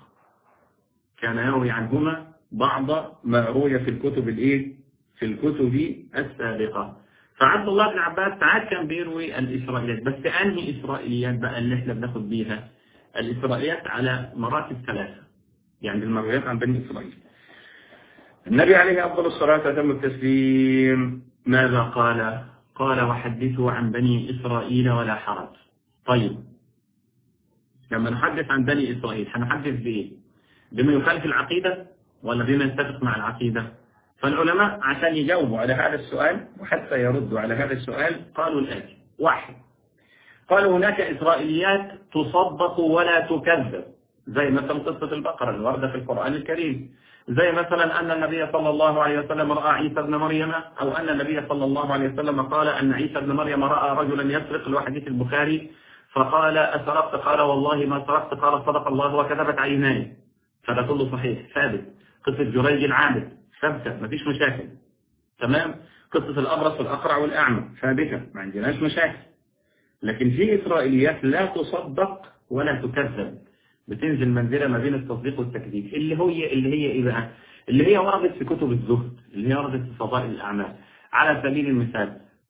كان يروي عنهما بعض ما روي في الكتب الايه في الكتب السابقة فعبد الله بن عباس ساعات كان بيروي الإسرائيليات بس أنهي إسرائيليات بقى اللي احنا بناخد بيها الإسرائيليات على مراتب ثلاثة يعني المرويات عن بني إسرائيل النبي عليه أفضل الصلاة وتم التسليم ماذا قال قال وحدثوا عن بني إسرائيل ولا حرج طيب لما نحدث عن بني إسرائيل هنحدث بإيه بما يخالف العقيدة ولا بما يتفق مع العقيدة فالعلماء عشان يجاوبوا على هذا السؤال وحتى يردوا على هذا السؤال قالوا الآتي واحد قالوا هناك إسرائيليات تصدق ولا تكذب زي مثلا قصة البقرة الوردة في القرآن الكريم زي مثلا أن النبي صلى الله عليه وسلم رأى عيسى بن مريم أو أن النبي صلى الله عليه وسلم قال أن عيسى بن مريم رأى رجلا يسرق الحديث البخاري فقال أسرقت قال والله ما سرقت قال صدق الله وكذبت عيناي فده كله صحيح ثابت قصة جريج العابد ثابتة مفيش مشاكل تمام قصة الأبرص والأقرع والأعمى ثابتة ما عندناش مشاكل لكن في إسرائيليات لا تصدق ولا تكذب بتنزل منزلة ما بين التصديق والتكذيب اللي هي اللي هي ايه بقى اللي هي وردت في كتب الزهد اللي هي وردت في فضائل الأعمال على سبيل المثال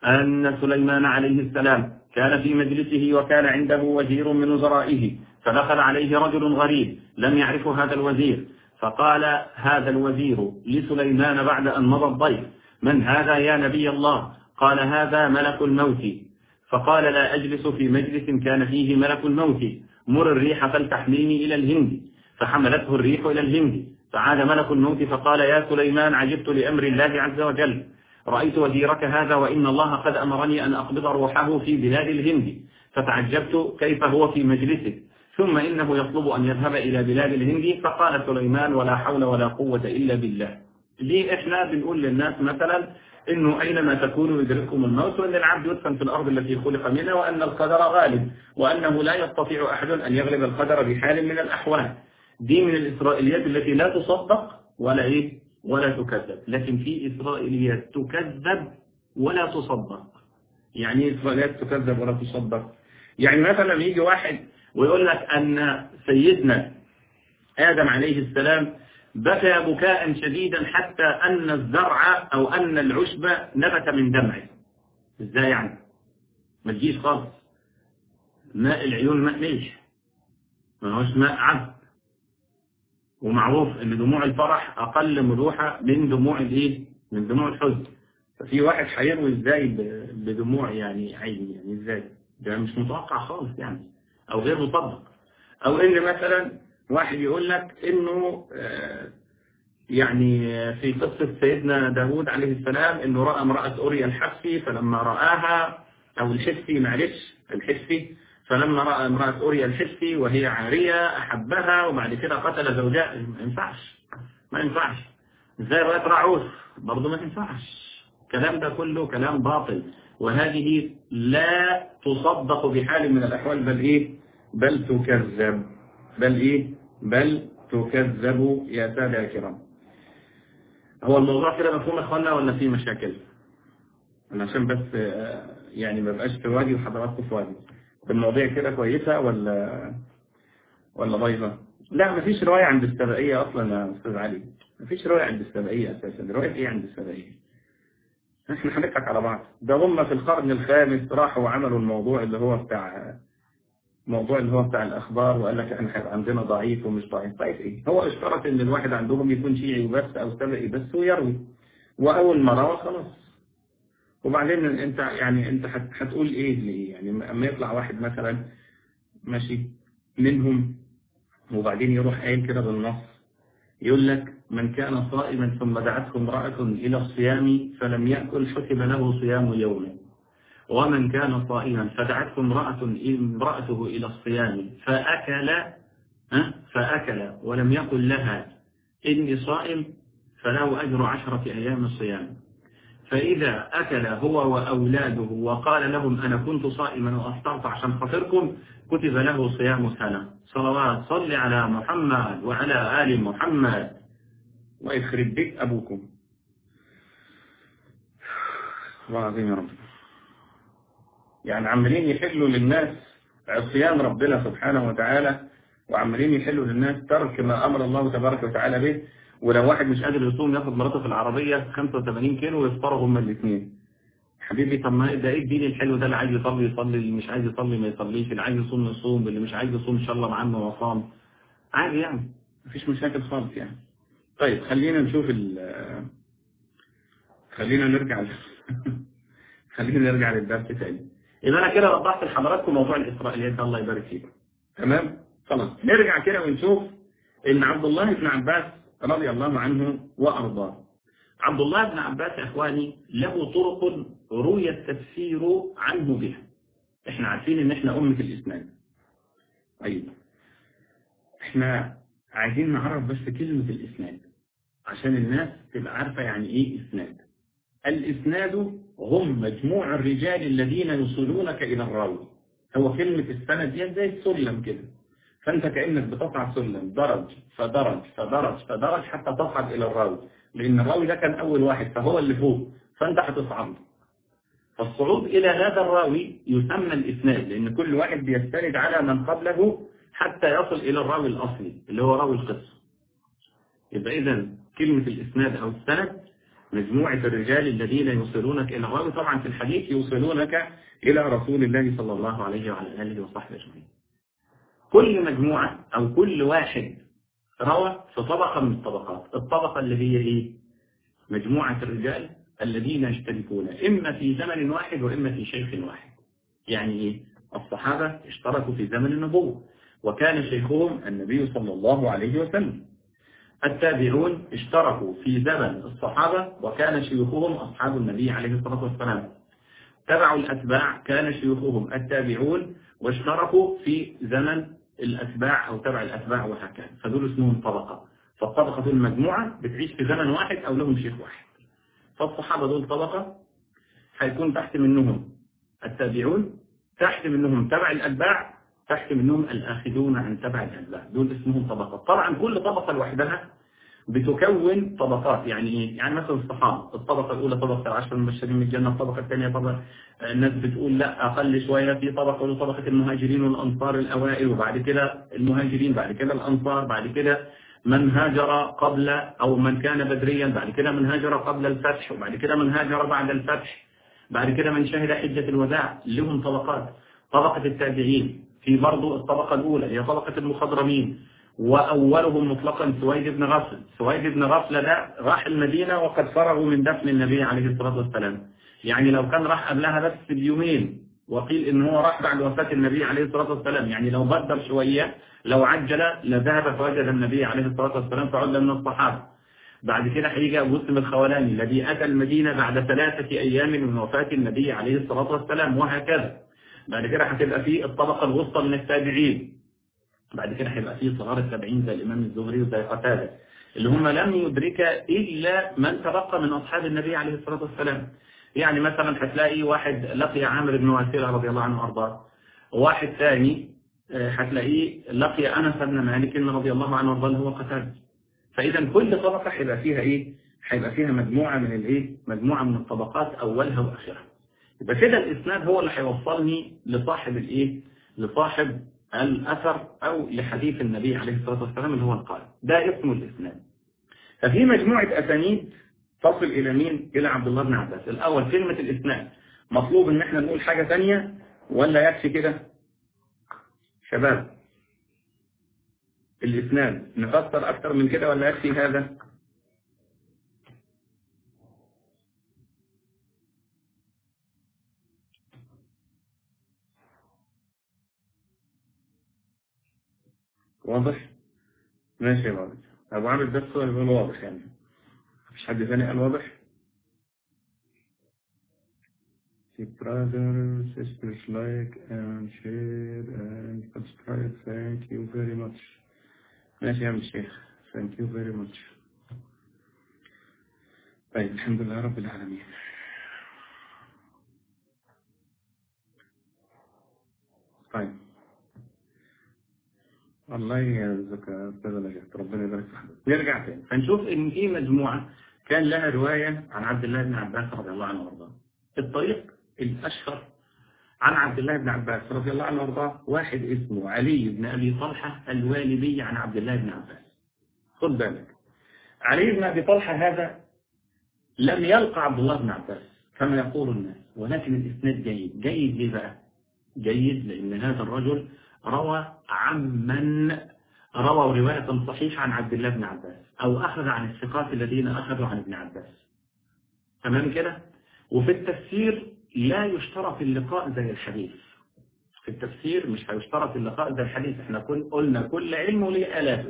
أن سليمان عليه السلام كان في مجلسه وكان عنده وزير من وزرائه فدخل عليه رجل غريب لم يعرفه هذا الوزير فقال هذا الوزير لسليمان بعد أن مضى الضيف من هذا يا نبي الله قال هذا ملك الموت فقال لا أجلس في مجلس كان فيه ملك الموت مر الريح فلتحميني إلى الهند فحملته الريح إلى الهند فعاد ملك الموت فقال يا سليمان عجبت لأمر الله عز وجل رأيت وزيرك هذا وإن الله قد أمرني أن أقبض روحه في بلاد الهند فتعجبت كيف هو في مجلسه ثم إنه يطلب أن يذهب إلى بلاد الهند فقال سليمان ولا حول ولا قوة إلا بالله ليه إحنا بنقول للناس مثلا انه اينما تكونوا يدرككم الموت وان العبد يدفن في الارض التي خلق منها وان القدر غالب وانه لا يستطيع احد ان يغلب القدر بحال من الاحوال دي من الاسرائيليات التي لا تصدق ولا ايه ولا تكذب لكن في اسرائيليات تكذب ولا تصدق يعني ايه اسرائيليات تكذب ولا تصدق يعني مثلا يجي واحد ويقول لك ان سيدنا ادم عليه السلام بكى بكاء شديدا حتى أن الزرع أو أن العشب نبت من دمعه ازاي يعني ما تجيش خالص ماء العيون ماء ملح ما هوش ماء عذب ومعروف ان دموع الفرح اقل ملوحة من دموع الايه من دموع الحزن في واحد هيروي ازاي ب- بدموع يعني عيني يعني ازاي ده مش متوقع خالص يعني او غير مصدق او ان مثلا واحد يقول لك انه آه، يعني في قصة سيدنا داود عليه السلام انه رأى امرأة اوريا الحفي فلما رآها او الحفي معلش الحفي فلما رأى امرأة اوريا الحفي وهي عارية احبها وبعد كده قتل زوجها ما ينفعش ما ينفعش زي رواية راعوث برضه ما ينفعش الكلام ده كله كلام باطل وهذه لا تصدق بحال من الأحوال بل إيه بل تكذب بل إيه بل تكذب يا سادة يا كرام هو الموضوع كده مفهوم يا اخوانا ولا في مشاكل انا عشان بس آه، يعني ما بقاش في وادي وحضراتكم في وادي المواضيع كده كويسة ولا ولا بايظة لا مفيش رواية عند السبائية اصلا يا استاذ علي مفيش رواية عند السبائية اساسا رواية ايه عند السبائية احنا هنضحك على بعض ده هم في القرن الخامس راحوا وعملوا الموضوع اللي هو بتاع موضوع اللي هو بتاع الاخبار وقال لك احنا هيبقى عندنا ضعيف ومش ضعيف طيب ايه هو اشترط ان الواحد عندهم يكون شيعي بس او سبئي بس ويروي واول ما روى خلاص وبعدين انت يعني انت هت- هتقول ايه ليه يعني اما يطلع واحد مثلا ماشي منهم وبعدين يروح قايل كده بالنص يقول لك من كان صائما ثم دعته امرأة إلى الصيام فلم يأكل حسب له صيام يوم ومن كان صائما فدعته امرأة امرأته إلى الصيام فأكل ها؟ فأكل ولم يقل لها إني صائم فله أجر عشرة أيام صيام فإذا أكل هو وأولاده وقال لهم أنا كنت صائما وأفطرت عشان خاطركم كتب له صيام سنة صلوات صل على محمد وعلى آل محمد ويخرب بيت أبوكم الله العظيم يا رب يعني عمالين يحلوا للناس عصيان ربنا سبحانه وتعالى وعمالين يحلوا للناس ترك ما أمر الله تبارك وتعالى به ولو واحد مش قادر يصوم ياخد مراته في العربية 85 كيلو ويفطروا هما الاثنين حبيبي طب ما ده ايه الدين الحلو ده اللي عايز يصلي يصلي اللي مش عايز يصلي ما يصليش اللي عايز يصوم يصوم اللي مش عايز يصوم ان شاء الله عنه وصام عادي يعني مفيش مشاكل خالص يعني طيب خلينا نشوف ال خلينا نرجع ل... خلينا نرجع للدرس تاني يبقى انا كده وضحت لحضراتكم موضوع الاسرائيليات ده الله يبارك فيكم تمام خلاص نرجع كده ونشوف ان عبد الله بن عباس رضي الله عنه وارضاه عبد الله بن عباس يا اخواني له طرق روي التفسير عنه بها احنا عارفين ان احنا امه الاسناد طيب احنا عايزين نعرف بس كلمه الاسناد عشان الناس تبقى عارفه يعني ايه اسناد الاسناد هم مجموع الرجال الذين يوصلونك الى الراوي هو كلمه السند دي زي السلم كده فانت كانك بتصعد سلم درج فدرج فدرج فدرج حتى تصعد الى الراوي لان الراوي ده كان اول واحد فهو اللي فوق فانت هتصعد فالصعود الى هذا الراوي يسمى الاسناد لان كل واحد بيستند على من قبله حتى يصل الى الراوي الاصلي اللي هو راوي القصه يبقى اذا كلمه الاسناد او السند مجموعة الرجال الذين يوصلونك إلى الراوي طبعا في الحديث يوصلونك إلى رسول الله صلى الله عليه وعلى آله وصحبه أجمعين كل مجموعة أو كل واحد روى في طبقة من الطبقات الطبقة اللي هي إيه مجموعة الرجال الذين يشتركون إما في زمن واحد وإما في شيخ واحد يعني إيه الصحابة اشتركوا في زمن النبوة وكان شيخهم النبي صلى الله عليه وسلم التابعون اشتركوا في زمن الصحابة وكان شيوخهم أصحاب النبي عليه الصلاة والسلام تبعوا الأتباع كان شيوخهم التابعون واشتركوا في زمن الأتباع أو تبع الأتباع وهكذا فدول اسمهم طبقة فالطبقة دول مجموعة بتعيش في زمن واحد أو لهم شيخ واحد فالصحابة دول طبقة هيكون تحت منهم التابعون تحت منهم تبع الأتباع تحت منهم الآخذون عن تبع الأتباع دول اسمهم طبقات طبعا كل طبقة لوحدها بتكون طبقات يعني ايه؟ يعني مثلا الصحابة الطبقة الأولى طبقة العشر المبشرين من الجنة الطبقة الثانية طبقة الناس بتقول لا أقل شوية في طبقة ولو طبقة المهاجرين والأنصار الأوائل وبعد كده المهاجرين بعد كده الأنصار بعد كده من هاجر قبل أو من كان بدريا بعد كده من هاجر قبل الفتح وبعد كده من هاجر بعد الفتح بعد كده من شهد حجة الوداع لهم طبقات طبقة التابعين في برضو الطبقة الأولى هي طبقة المخضرمين وأولهم مطلقا سويد بن غفل سويد بن غفل ده راح المدينة وقد فرغوا من دفن النبي عليه الصلاة والسلام يعني لو كان راح قبلها بس بيومين وقيل ان هو راح بعد وفاة النبي عليه الصلاة والسلام يعني لو بدر شوية لو عجل لذهب فوجد النبي عليه الصلاة والسلام فعد من الصحابة بعد كده هيجي أبو مسلم الخولاني الذي أتى المدينة بعد ثلاثة أيام من وفاة النبي عليه الصلاة والسلام وهكذا بعد كده هتبقى في الطبقة الوسطى من التابعين بعد كده هيبقى في صغار التابعين زي الإمام الزهري وزي قتادة اللي هم لم يدرك إلا من تبقى من أصحاب النبي عليه الصلاة والسلام يعني مثلا هتلاقي واحد لقي عامر بن واسلة رضي الله عنه وأرضاه واحد ثاني هتلاقيه لقي أنس بن مالك رضي الله عنه وأرضاه اللي هو قتادة فإذا كل طبقة هيبقى فيها إيه؟ هيبقى فيها مجموعة من الإيه؟ مجموعة من الطبقات أولها وآخرها. يبقى كده الإسناد هو اللي هيوصلني لصاحب الإيه؟ لصاحب الأثر أو لحديث النبي عليه الصلاة والسلام اللي هو القائل. ده اسمه الإسناد. ففي مجموعة أسانيد تصل إلى مين؟ إلى عبد الله بن عباس. الأول كلمة الإسناد. مطلوب إن إحنا نقول حاجة ثانية ولا يكفي كده؟ شباب الإسناد نفسر أكثر من كده ولا يكفي هذا واضح ماشي يا واضح أبو عامر بس هو اللي واضح يعني مفيش حد ثاني قال واضح brothers, sisters, like and share and subscribe. Thank you very much. ماشي يا عم الشيخ thank you very much طيب الحمد لله رب العالمين طيب الله يجزاك استاذ نجاة ربنا يبارك في حضرتك نرجع تاني فنشوف ان في مجموعه كان لها روايه عن عبد الله بن عباس رضي الله عنه وارضاه الطريق الاشهر عن عبد الله بن عباس رضي الله عنه وارضاه واحد اسمه علي بن ابي طلحه الوالدي عن عبد الله بن عباس خد بالك علي بن ابي طلحه هذا لم يلقى عبد الله بن عباس كما يقول الناس ولكن الاسناد جيد جيد ليه بقى جيد لان هذا الرجل روى عمن روى رواية صحيحة عن عبد الله بن عباس أو أخذ عن الثقات الذين أخذوا عن ابن عباس تمام كده وفي التفسير لا يشترط اللقاء زي الحديث في التفسير مش هيشترط اللقاء زي الحديث احنا كل قلنا كل علم وليه آلاته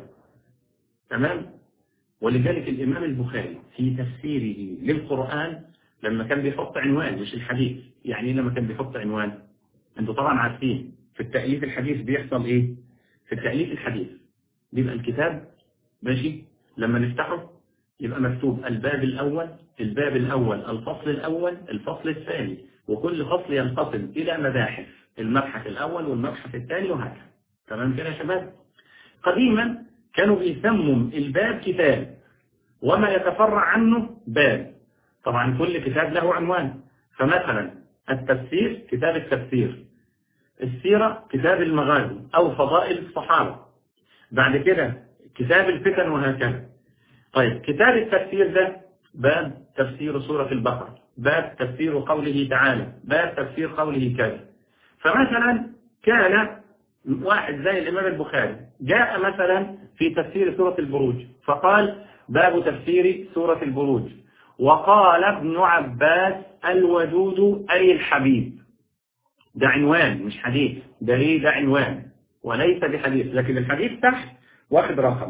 تمام ولذلك الإمام البخاري في تفسيره للقرآن لما كان بيحط عنوان مش الحديث يعني لما كان بيحط عنوان انتوا طبعا عارفين في التأليف الحديث بيحصل ايه في التأليف الحديث بيبقى الكتاب ماشي لما نفتحه يبقى مكتوب الباب الأول الباب الأول الفصل الأول الفصل الثاني وكل فصل ينقسم إلى مباحث المبحث الأول والمبحث الثاني وهكذا تمام كده يا شباب قديما كانوا بيسموا الباب كتاب وما يتفرع عنه باب طبعا كل كتاب له عنوان فمثلا التفسير كتاب التفسير السيرة كتاب المغازي أو فضائل الصحابة بعد كده كتاب الفتن وهكذا طيب كتاب التفسير ده باب تفسير سورة البقرة باب تفسير قوله تعالى باب تفسير قوله كذا فمثلا كان واحد زي الإمام البخاري جاء مثلا في تفسير سورة البروج فقال باب تفسير سورة البروج وقال ابن عباس الوجود أي الحبيب ده عنوان مش حديث ده ليه ده عنوان وليس بحديث لكن الحديث تحت واخد رقم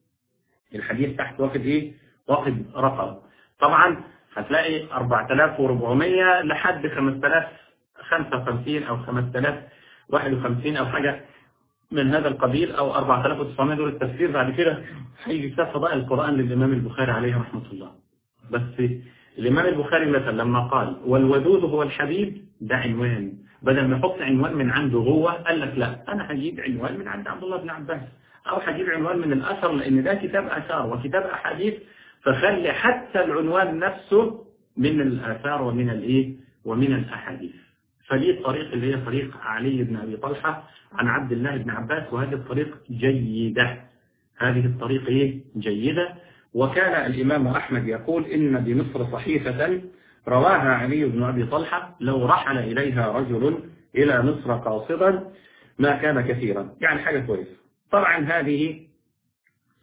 الحديث تحت واخد ايه واخد رقم طبعا هتلاقي 4400 لحد 5055 او 5051 او حاجة من هذا القبيل او 4900 دول التفسير بعد كده هيجي كتاب فضائل القرآن للإمام البخاري عليه رحمة الله بس الإمام البخاري مثلا لما قال والودود هو الحبيب ده عنوان بدل ما يحط عنوان من عنده هو قال لك لا أنا هجيب عنوان من عند عبد الله بن عباس أو هجيب عنوان من الأثر لأن ده كتاب آثار وكتاب أحاديث فخلي حتى العنوان نفسه من الآثار ومن الإيه ومن الأحاديث فدي الطريق اللي هي طريق علي بن أبي طلحة عن عبد الله بن عباس وهذه الطريق جيدة هذه الطريق إيه جيدة وكان الإمام أحمد يقول إن بمصر صحيفة رواها علي بن أبي طلحة لو رحل إليها رجل إلى مصر قاصدا ما كان كثيرا يعني حاجة كويسة طبعا هذه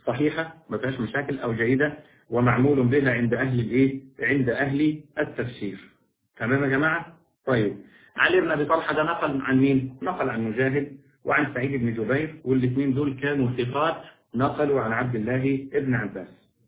صحيحة ما فيهاش مشاكل أو جيدة ومعمول بها عند أهل الإيه؟ عند أهل التفسير تمام يا جماعة؟ طيب علي بن أبي طلحة ده نقل عن مين؟ نقل عن مجاهد وعن سعيد بن جبير والاثنين دول كانوا ثقات نقلوا عن عبد الله ابن عباس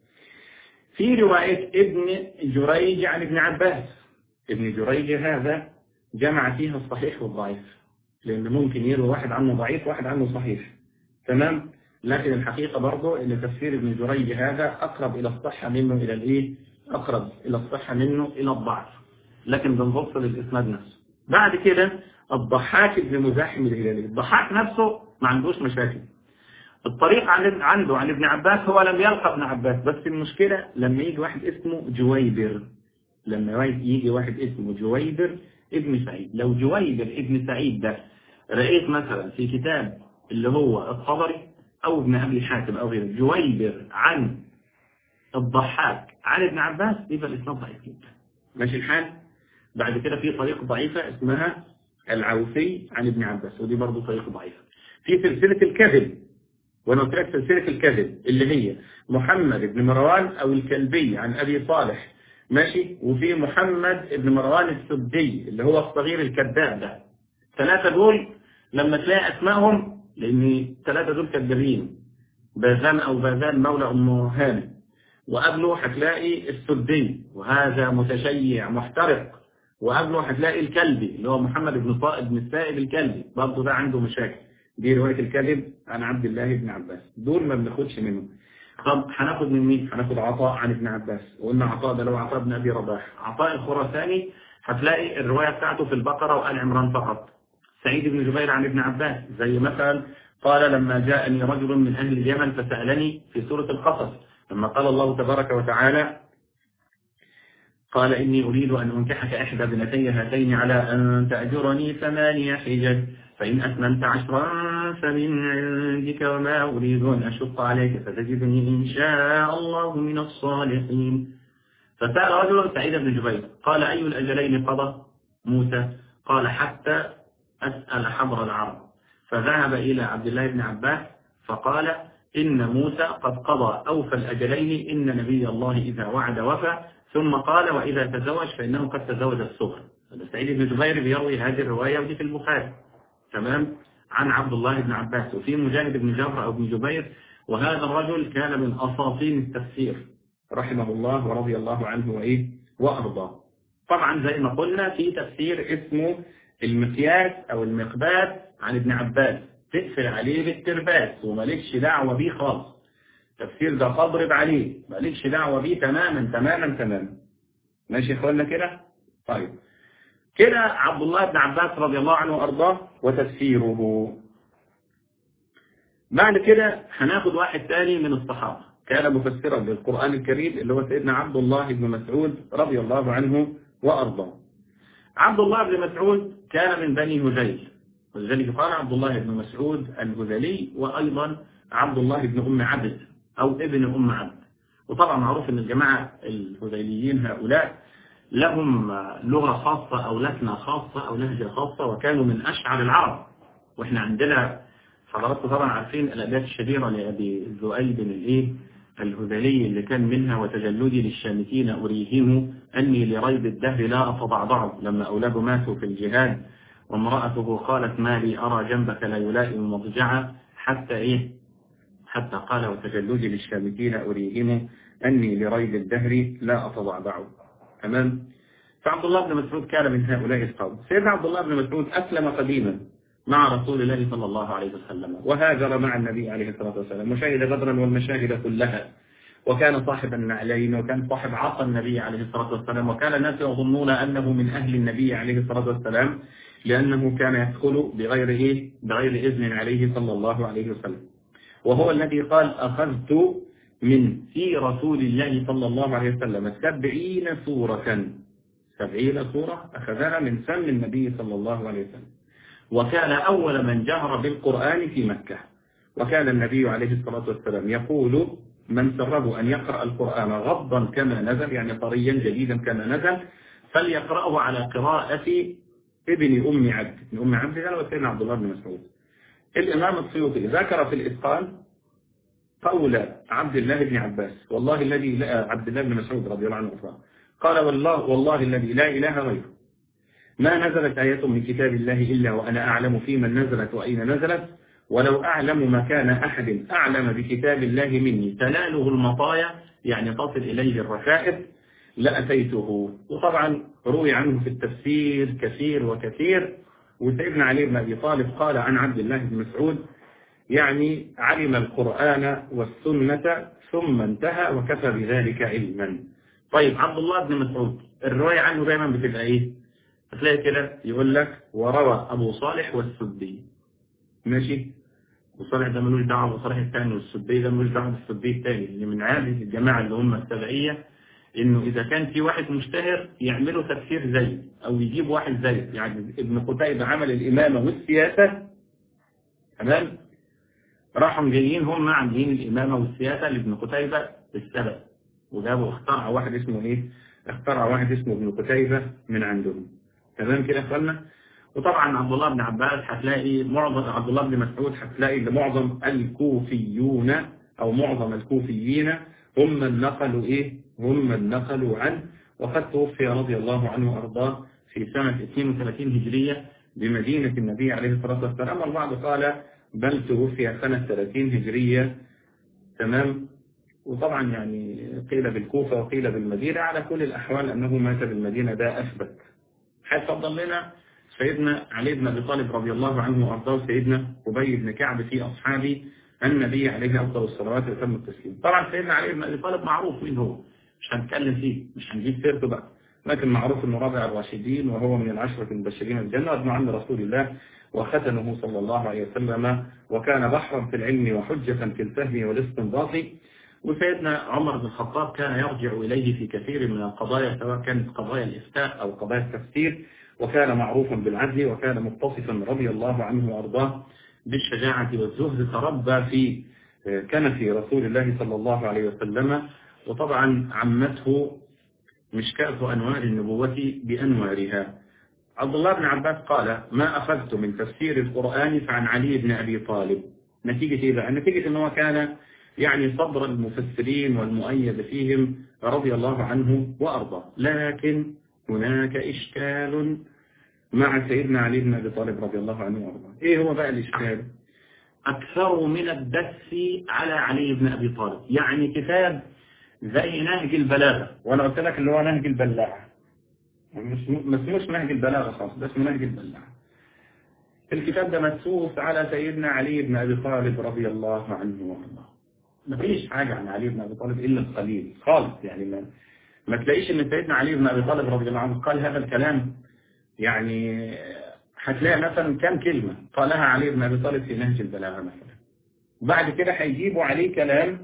في رواية ابن جريج عن ابن عباس ابن جريج هذا جمع فيها الصحيح والضعيف لأن ممكن يروي واحد عنه ضعيف واحد عنه صحيح تمام لكن الحقيقة برضه ان تفسير ابن جريج هذا أقرب إلى الصحة منه إلى الإيه؟ أقرب إلى الصحة منه إلى الضعف لكن بنبص للإسناد نفسه بعد كده الضحاك بن مزاحم الهلالي الضحاك نفسه ما عندوش مشاكل الطريق عن عنده عن ابن عباس هو لم يلقى ابن عباس بس المشكلة لما يجي واحد اسمه جويبر لما يجي واحد اسمه جويبر ابن سعيد لو جويبر ابن سعيد ده رأيت مثلا في كتاب اللي هو الطبري أو ابن أبي حاتم أو غيره جويبر عن الضحاك عن ابن عباس يبقى الإسناد ضعيف جدا ماشي الحال بعد كده في طريقة ضعيفة اسمها العوفي عن ابن عباس ودي برضه طريقة ضعيفة في سلسلة الكذب وانا قلت لك سلسلة الكذب اللي هي محمد بن مروان او الكلبي عن ابي صالح ماشي وفي محمد بن مروان السدي اللي هو الصغير الكذاب ده ثلاثة دول لما تلاقي اسمائهم لان ثلاثة دول كذابين باذان او باذان مولى ام هانم وقبله هتلاقي السدي وهذا متشيع محترق وقبله هتلاقي الكلبي اللي هو محمد بن صائب بن السائب الكلبي برضه ده عنده مشاكل دي رواية الكذب عن عبد الله بن عباس دول ما بناخدش منهم طب هناخد من مين هناخد عطاء عن ابن عباس وقلنا عطاء ده لو عطاء بن ابي رباح عطاء الخراساني هتلاقي الرواية بتاعته في البقرة وآل عمران فقط سعيد بن جبير عن ابن عباس زي مثلا قال لما جاءني رجل من أهل اليمن فسألني في سورة القصص لما قال الله تبارك وتعالى قال إني أريد أن أنكحك إحدى بنتي هاتين على أن تأجرني ثمانية حجج فإن أتممت عشرا فمن عندك وما أريد أن أشق عليك فتجدني إن شاء الله من الصالحين فسأل رجل سعيد بن جبير قال أي الأجلين قضى موسى قال حتى أسأل حبر العرب فذهب إلى عبد الله بن عباس فقال إن موسى قد قضى أوفى الأجلين إن نبي الله إذا وعد وفى ثم قال وإذا تزوج فإنه قد تزوج الصغر سعيد بن جبير بيروي هذه الرواية ودي في البخاري تمام عن عبد الله بن عباس وفي مجاهد بن جبر أو بن جبير وهذا الرجل كان من أساطين التفسير رحمه الله ورضي الله عنه وإيه وأرضاه طبعا زي ما قلنا في تفسير اسمه المقياس أو المقباس عن ابن عباس تقفل عليه بالترباس ومالكش دعوة بيه خالص التفسير ده فاضرب عليه مالكش دعوة بيه تماما تماما تماما ماشي يا اخوانا كده طيب كده عبد الله بن عباس رضي الله عنه وارضاه وتفسيره بعد كده هناخد واحد تاني من الصحابة كان مفسرا للقرآن الكريم اللي هو سيدنا عبد الله بن مسعود رضي الله عنه وأرضاه عبد الله بن مسعود كان من بني هذيل ولذلك قال عبد الله بن مسعود الهذلي وأيضا عبد الله بن أم عبد أو ابن أم عبد وطبعا معروف أن الجماعة الهذيليين هؤلاء لهم لغة خاصة أو لكنة خاصة أو لهجة خاصة وكانوا من أشعر العرب وإحنا عندنا حضراتكم طبعا عارفين الأبيات الشهيرة لأبي ذؤيب الإيه الهذلي اللي كان منها وتجلدي للشامتين أريهم أني لريب الدهر لا أتضعضع لما أولاده ماتوا في الجهاد وامرأته قالت ما لي أرى جنبك لا يلائم مضجعا حتى إيه حتى قال وتجلدي للشامتين أريهم أني لريب الدهر لا أتضعضع تمام فعبد الله بن مسعود كان من هؤلاء القوم سيدنا عبد الله بن مسعود أسلم قديما مع رسول الله صلى الله عليه وسلم وهاجر مع النبي عليه الصلاة والسلام وشهد بدرا والمشاهد كلها وكان صاحب النعلين وكان صاحب عصا النبي عليه الصلاة والسلام وكان الناس يظنون أنه من أهل النبي عليه الصلاة والسلام لأنه كان يدخل بغير إيه؟ بغير إذن عليه صلى الله عليه وسلم وهو الذي قال أخذت من في رسول الله صلى الله عليه وسلم سبعين سورة سبعين سورة أخذها من سم النبي صلى الله عليه وسلم وكان أول من جهر بالقرآن في مكة وكان النبي عليه الصلاة والسلام يقول من سره أن يقرأ القرآن غضا كما نزل يعني طريا جديدا كما نزل فليقرأه على قراءة ابن أم عبد ابن أم عبد قال وسيدنا عبد الله بن مسعود الإمام السيوطي ذكر في الإتقان قول عبد الله بن عباس والله الذي لا عبد الله بن مسعود رضي الله عنه وارضاه قال والله والله الذي لا إله غيره ما نزلت آية من كتاب الله إلا وأنا أعلم في من نزلت وأين نزلت ولو أعلم مكان أحد أعلم بكتاب الله مني تناله المطايا يعني تصل إليه الرشائد لأتيته وطبعا روي عنه في التفسير كثير وكثير وسيدنا علي بن أبي طالب قال عن عبد الله بن مسعود يعني علم القرآن والسنة ثم انتهى وكفى بذلك علما طيب عبد الله بن مسعود الرواية عنه دايما بتبقى ايه هتلاقي كده يقول لك وروى أبو صالح والسدي ماشي وصالح ده ملوش دعوه بصالح الثاني والسدي ده ملوش دعوه بالسدي الثاني اللي من عادة الجماعة اللي هم السبعية انه اذا كان في واحد مشتهر يعملوا تفسير زيه او يجيب واحد زيه يعني ابن قتيبة عمل الامامة والسياسة تمام راحوا جايين هم عاملين الامامة والسياسة لابن قتيبة السبب وجابوا اخترع واحد اسمه ايه اخترع واحد اسمه ابن قتيبة من عندهم تمام كده يا اخوانا وطبعا عبد الله بن عباس هتلاقي معظم عبد الله بن مسعود هتلاقي ان معظم الكوفيون او معظم الكوفيين هم من نقلوا ايه هم من نقلوا عنه وقد توفي رضي الله عنه وارضاه في سنة 32 هجرية بمدينة النبي عليه الصلاة والسلام البعض قال بل توفي سنة 30 هجرية تمام وطبعا يعني قيل بالكوفة وقيل بالمدينة على كل الأحوال أنه مات بالمدينة ده أثبت هيفضل لنا سيدنا علي بن أبي طالب رضي الله عنه وأرضاه سيدنا أبي بن كعب في أصحاب النبي عليه أفضل الصلوات وتم التسليم طبعا سيدنا علي بن أبي طالب معروف مين هو مش هنتكلم فيه مش هنجيب سيرته بقى لكن معروف انه رابع الراشدين وهو من العشرة المبشرين الجنة وابن عم رسول الله وختنه صلى الله عليه وسلم وكان بحرا في العلم وحجة في الفهم والاستنباط وسيدنا عمر بن الخطاب كان يرجع إليه في كثير من القضايا سواء كانت قضايا الإفتاء أو قضايا التفسير وكان معروفا بالعدل وكان متصفا رضي الله عنه وأرضاه بالشجاعة والزهد تربى في كنف رسول الله صلى الله عليه وسلم وطبعا عمته مشكاة أنوار النبوة بأنوارها عبد الله بن عباس قال ما أخذت من تفسير القرآن فعن علي بن أبي طالب نتيجة إيه بقى؟ نتيجة أنه كان يعني صدر المفسرين والمؤيد فيهم رضي الله عنه وأرضاه لكن هناك إشكال مع سيدنا علي بن أبي طالب رضي الله عنه وأرضاه إيه هو بقى الإشكال أكثر من الدس على علي بن أبي طالب يعني كتاب زي نهج البلاغة وأنا قلت لك اللي هو نهج البلاغة ما اسموش نهج البلاغة خالص ده اسمه نهج البلاغة الكتاب ده مدسوس على سيدنا علي بن أبي طالب رضي الله عنه وارضاه ما فيش حاجة عن علي بن أبي طالب إلا القليل خالص يعني ما, ما تلاقيش ان سيدنا علي بن أبي طالب رضي الله عنه قال هذا الكلام يعني هتلاقي مثلا كم كلمة قالها علي بن أبي طالب في نهج البلاغة مثلا بعد كده هيجيبوا عليه كلام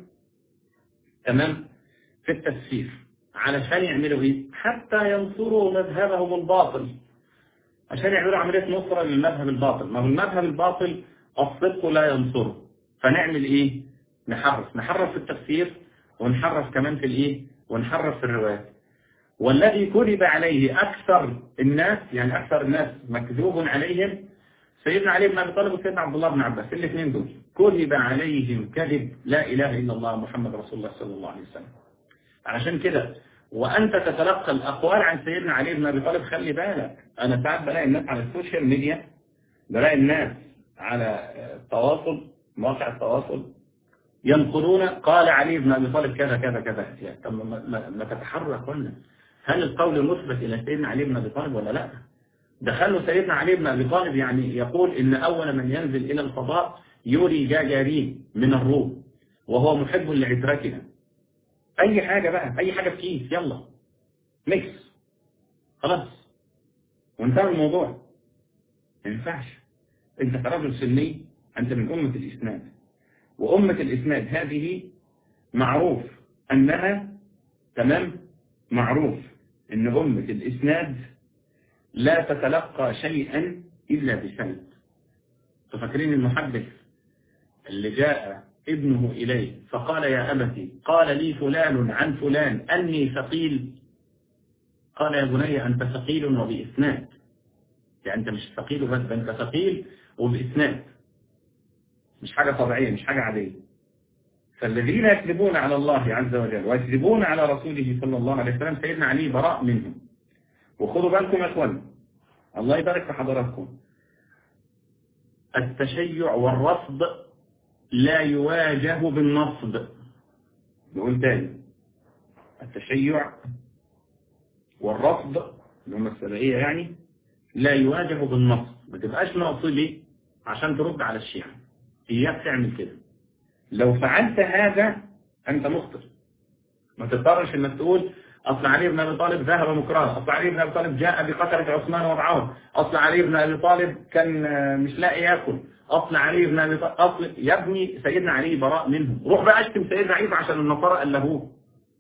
تمام في التفسير علشان يعملوا ايه حتى ينصروا مذهبهم الباطل عشان يعملوا عملية نصرة للمذهب الباطل ما هو المذهب الباطل الصدق لا ينصره فنعمل ايه نحرف نحرف في التفسير ونحرف كمان في الايه ونحرف في الروايات والذي كذب عليه اكثر الناس يعني اكثر الناس مكذوب عليهم سيدنا علي بن ابي طالب وسيدنا عبد الله بن عباس الاثنين دول كذب عليهم كذب لا اله الا الله محمد رسول الله صلى الله عليه وسلم علشان كده وأنت تتلقى الأقوال عن سيدنا علي بن أبي طالب خلي بالك أنا ساعات بلاقي الناس على السوشيال ميديا بلاقي الناس على التواصل مواقع التواصل ينقلون قال علي بن أبي طالب كذا كذا كذا يعني طب ما, ما, ما تتحرك قلنا هل القول مثبت إلى سيدنا علي بن أبي طالب ولا لا دخلوا سيدنا علي بن أبي طالب يعني يقول إن أول من ينزل إلى الفضاء يوري جاجارين من الروم وهو محب لعترتنا اي حاجة بقى اي حاجة في كيس يلا ميكس خلاص وانتهى الموضوع ما ينفعش انت كرجل سني انت من امة الاسناد وامة الاسناد هذه معروف انها تمام معروف ان امة الاسناد لا تتلقى شيئا الا بسند تفكرين المحدث اللي جاء ابنه إليه فقال يا أبتي قال لي فلان عن فلان أني ثقيل قال يا بني أنت ثقيل وبإسناد يعني أنت مش ثقيل بس أنت ثقيل وبإسناد مش حاجة طبيعية مش حاجة عادية فالذين يكذبون على الله عز وجل ويكذبون على رسوله صلى الله عليه وسلم سيدنا علي براء منهم وخذوا بالكم يا اخوان الله يبارك في حضراتكم التشيع والرفض لا يواجه بالنصب نقول تاني التشيع والرفض اللي هم السبعية يعني لا يواجه بالنصب ما تبقاش ناصبي عشان ترد على الشيعة إياك تعمل كده لو فعلت هذا أنت مخطئ ما تضطرش انك تقول أصل علي بن أبي طالب ذهب مكرها أصل علي بن أبي طالب جاء بقتلة عثمان وضعه أصل علي بن أبي طالب كان مش لاقي ياكل أصل علي بن أبي طالب أصل يا ابني سيدنا علي براء منهم روح بقى اشتم سيدنا عيسى عشان النصارى ألهوه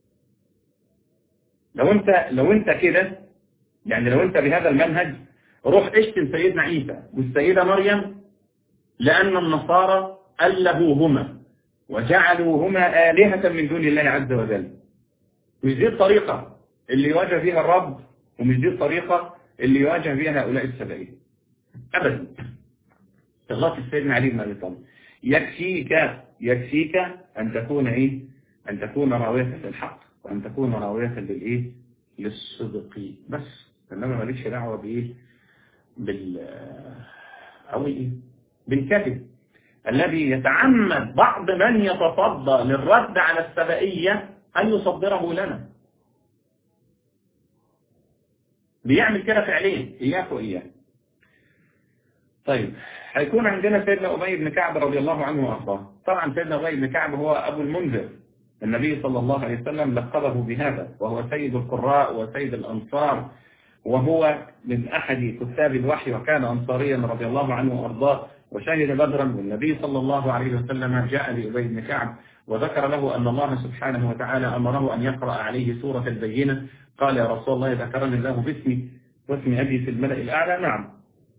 لو أنت لو أنت كده يعني لو أنت بهذا المنهج روح اشتم سيدنا عيسى والسيدة مريم لأن النصارى ألهوهما وجعلوهما آلهة من دون الله عز وجل مش دي الطريقة اللي يواجه بها الرب ومش دي الطريقة اللي يواجه بها هؤلاء السبعين أبدا الله سيدنا علي بن أبي طالب يكفيك يكفيك أن تكون إيه أن تكون راوية للحق وأن تكون راوية للإيه للصدق بس إنما مالكش دعوة بإيه بال أو إيه بالكذب الذي يتعمد بعض من يتصدى للرد على السبائية أن يصدره لنا بيعمل كده فعليا إياك وإياه طيب هيكون عندنا سيدنا أبي بن كعب رضي الله عنه وأرضاه طبعا سيدنا أبي بن كعب هو أبو المنذر النبي صلى الله عليه وسلم لقبه بهذا وهو سيد القراء وسيد الأنصار وهو من أحد كتاب الوحي وكان أنصاريا رضي الله عنه وأرضاه وشهد بدرا والنبي صلى الله عليه وسلم جاء لأبي بن كعب وذكر له أن الله سبحانه وتعالى أمره أن يقرأ عليه سورة البينة قال يا رسول الله ذكرني الله باسمي واسم أبي في الملأ الأعلى نعم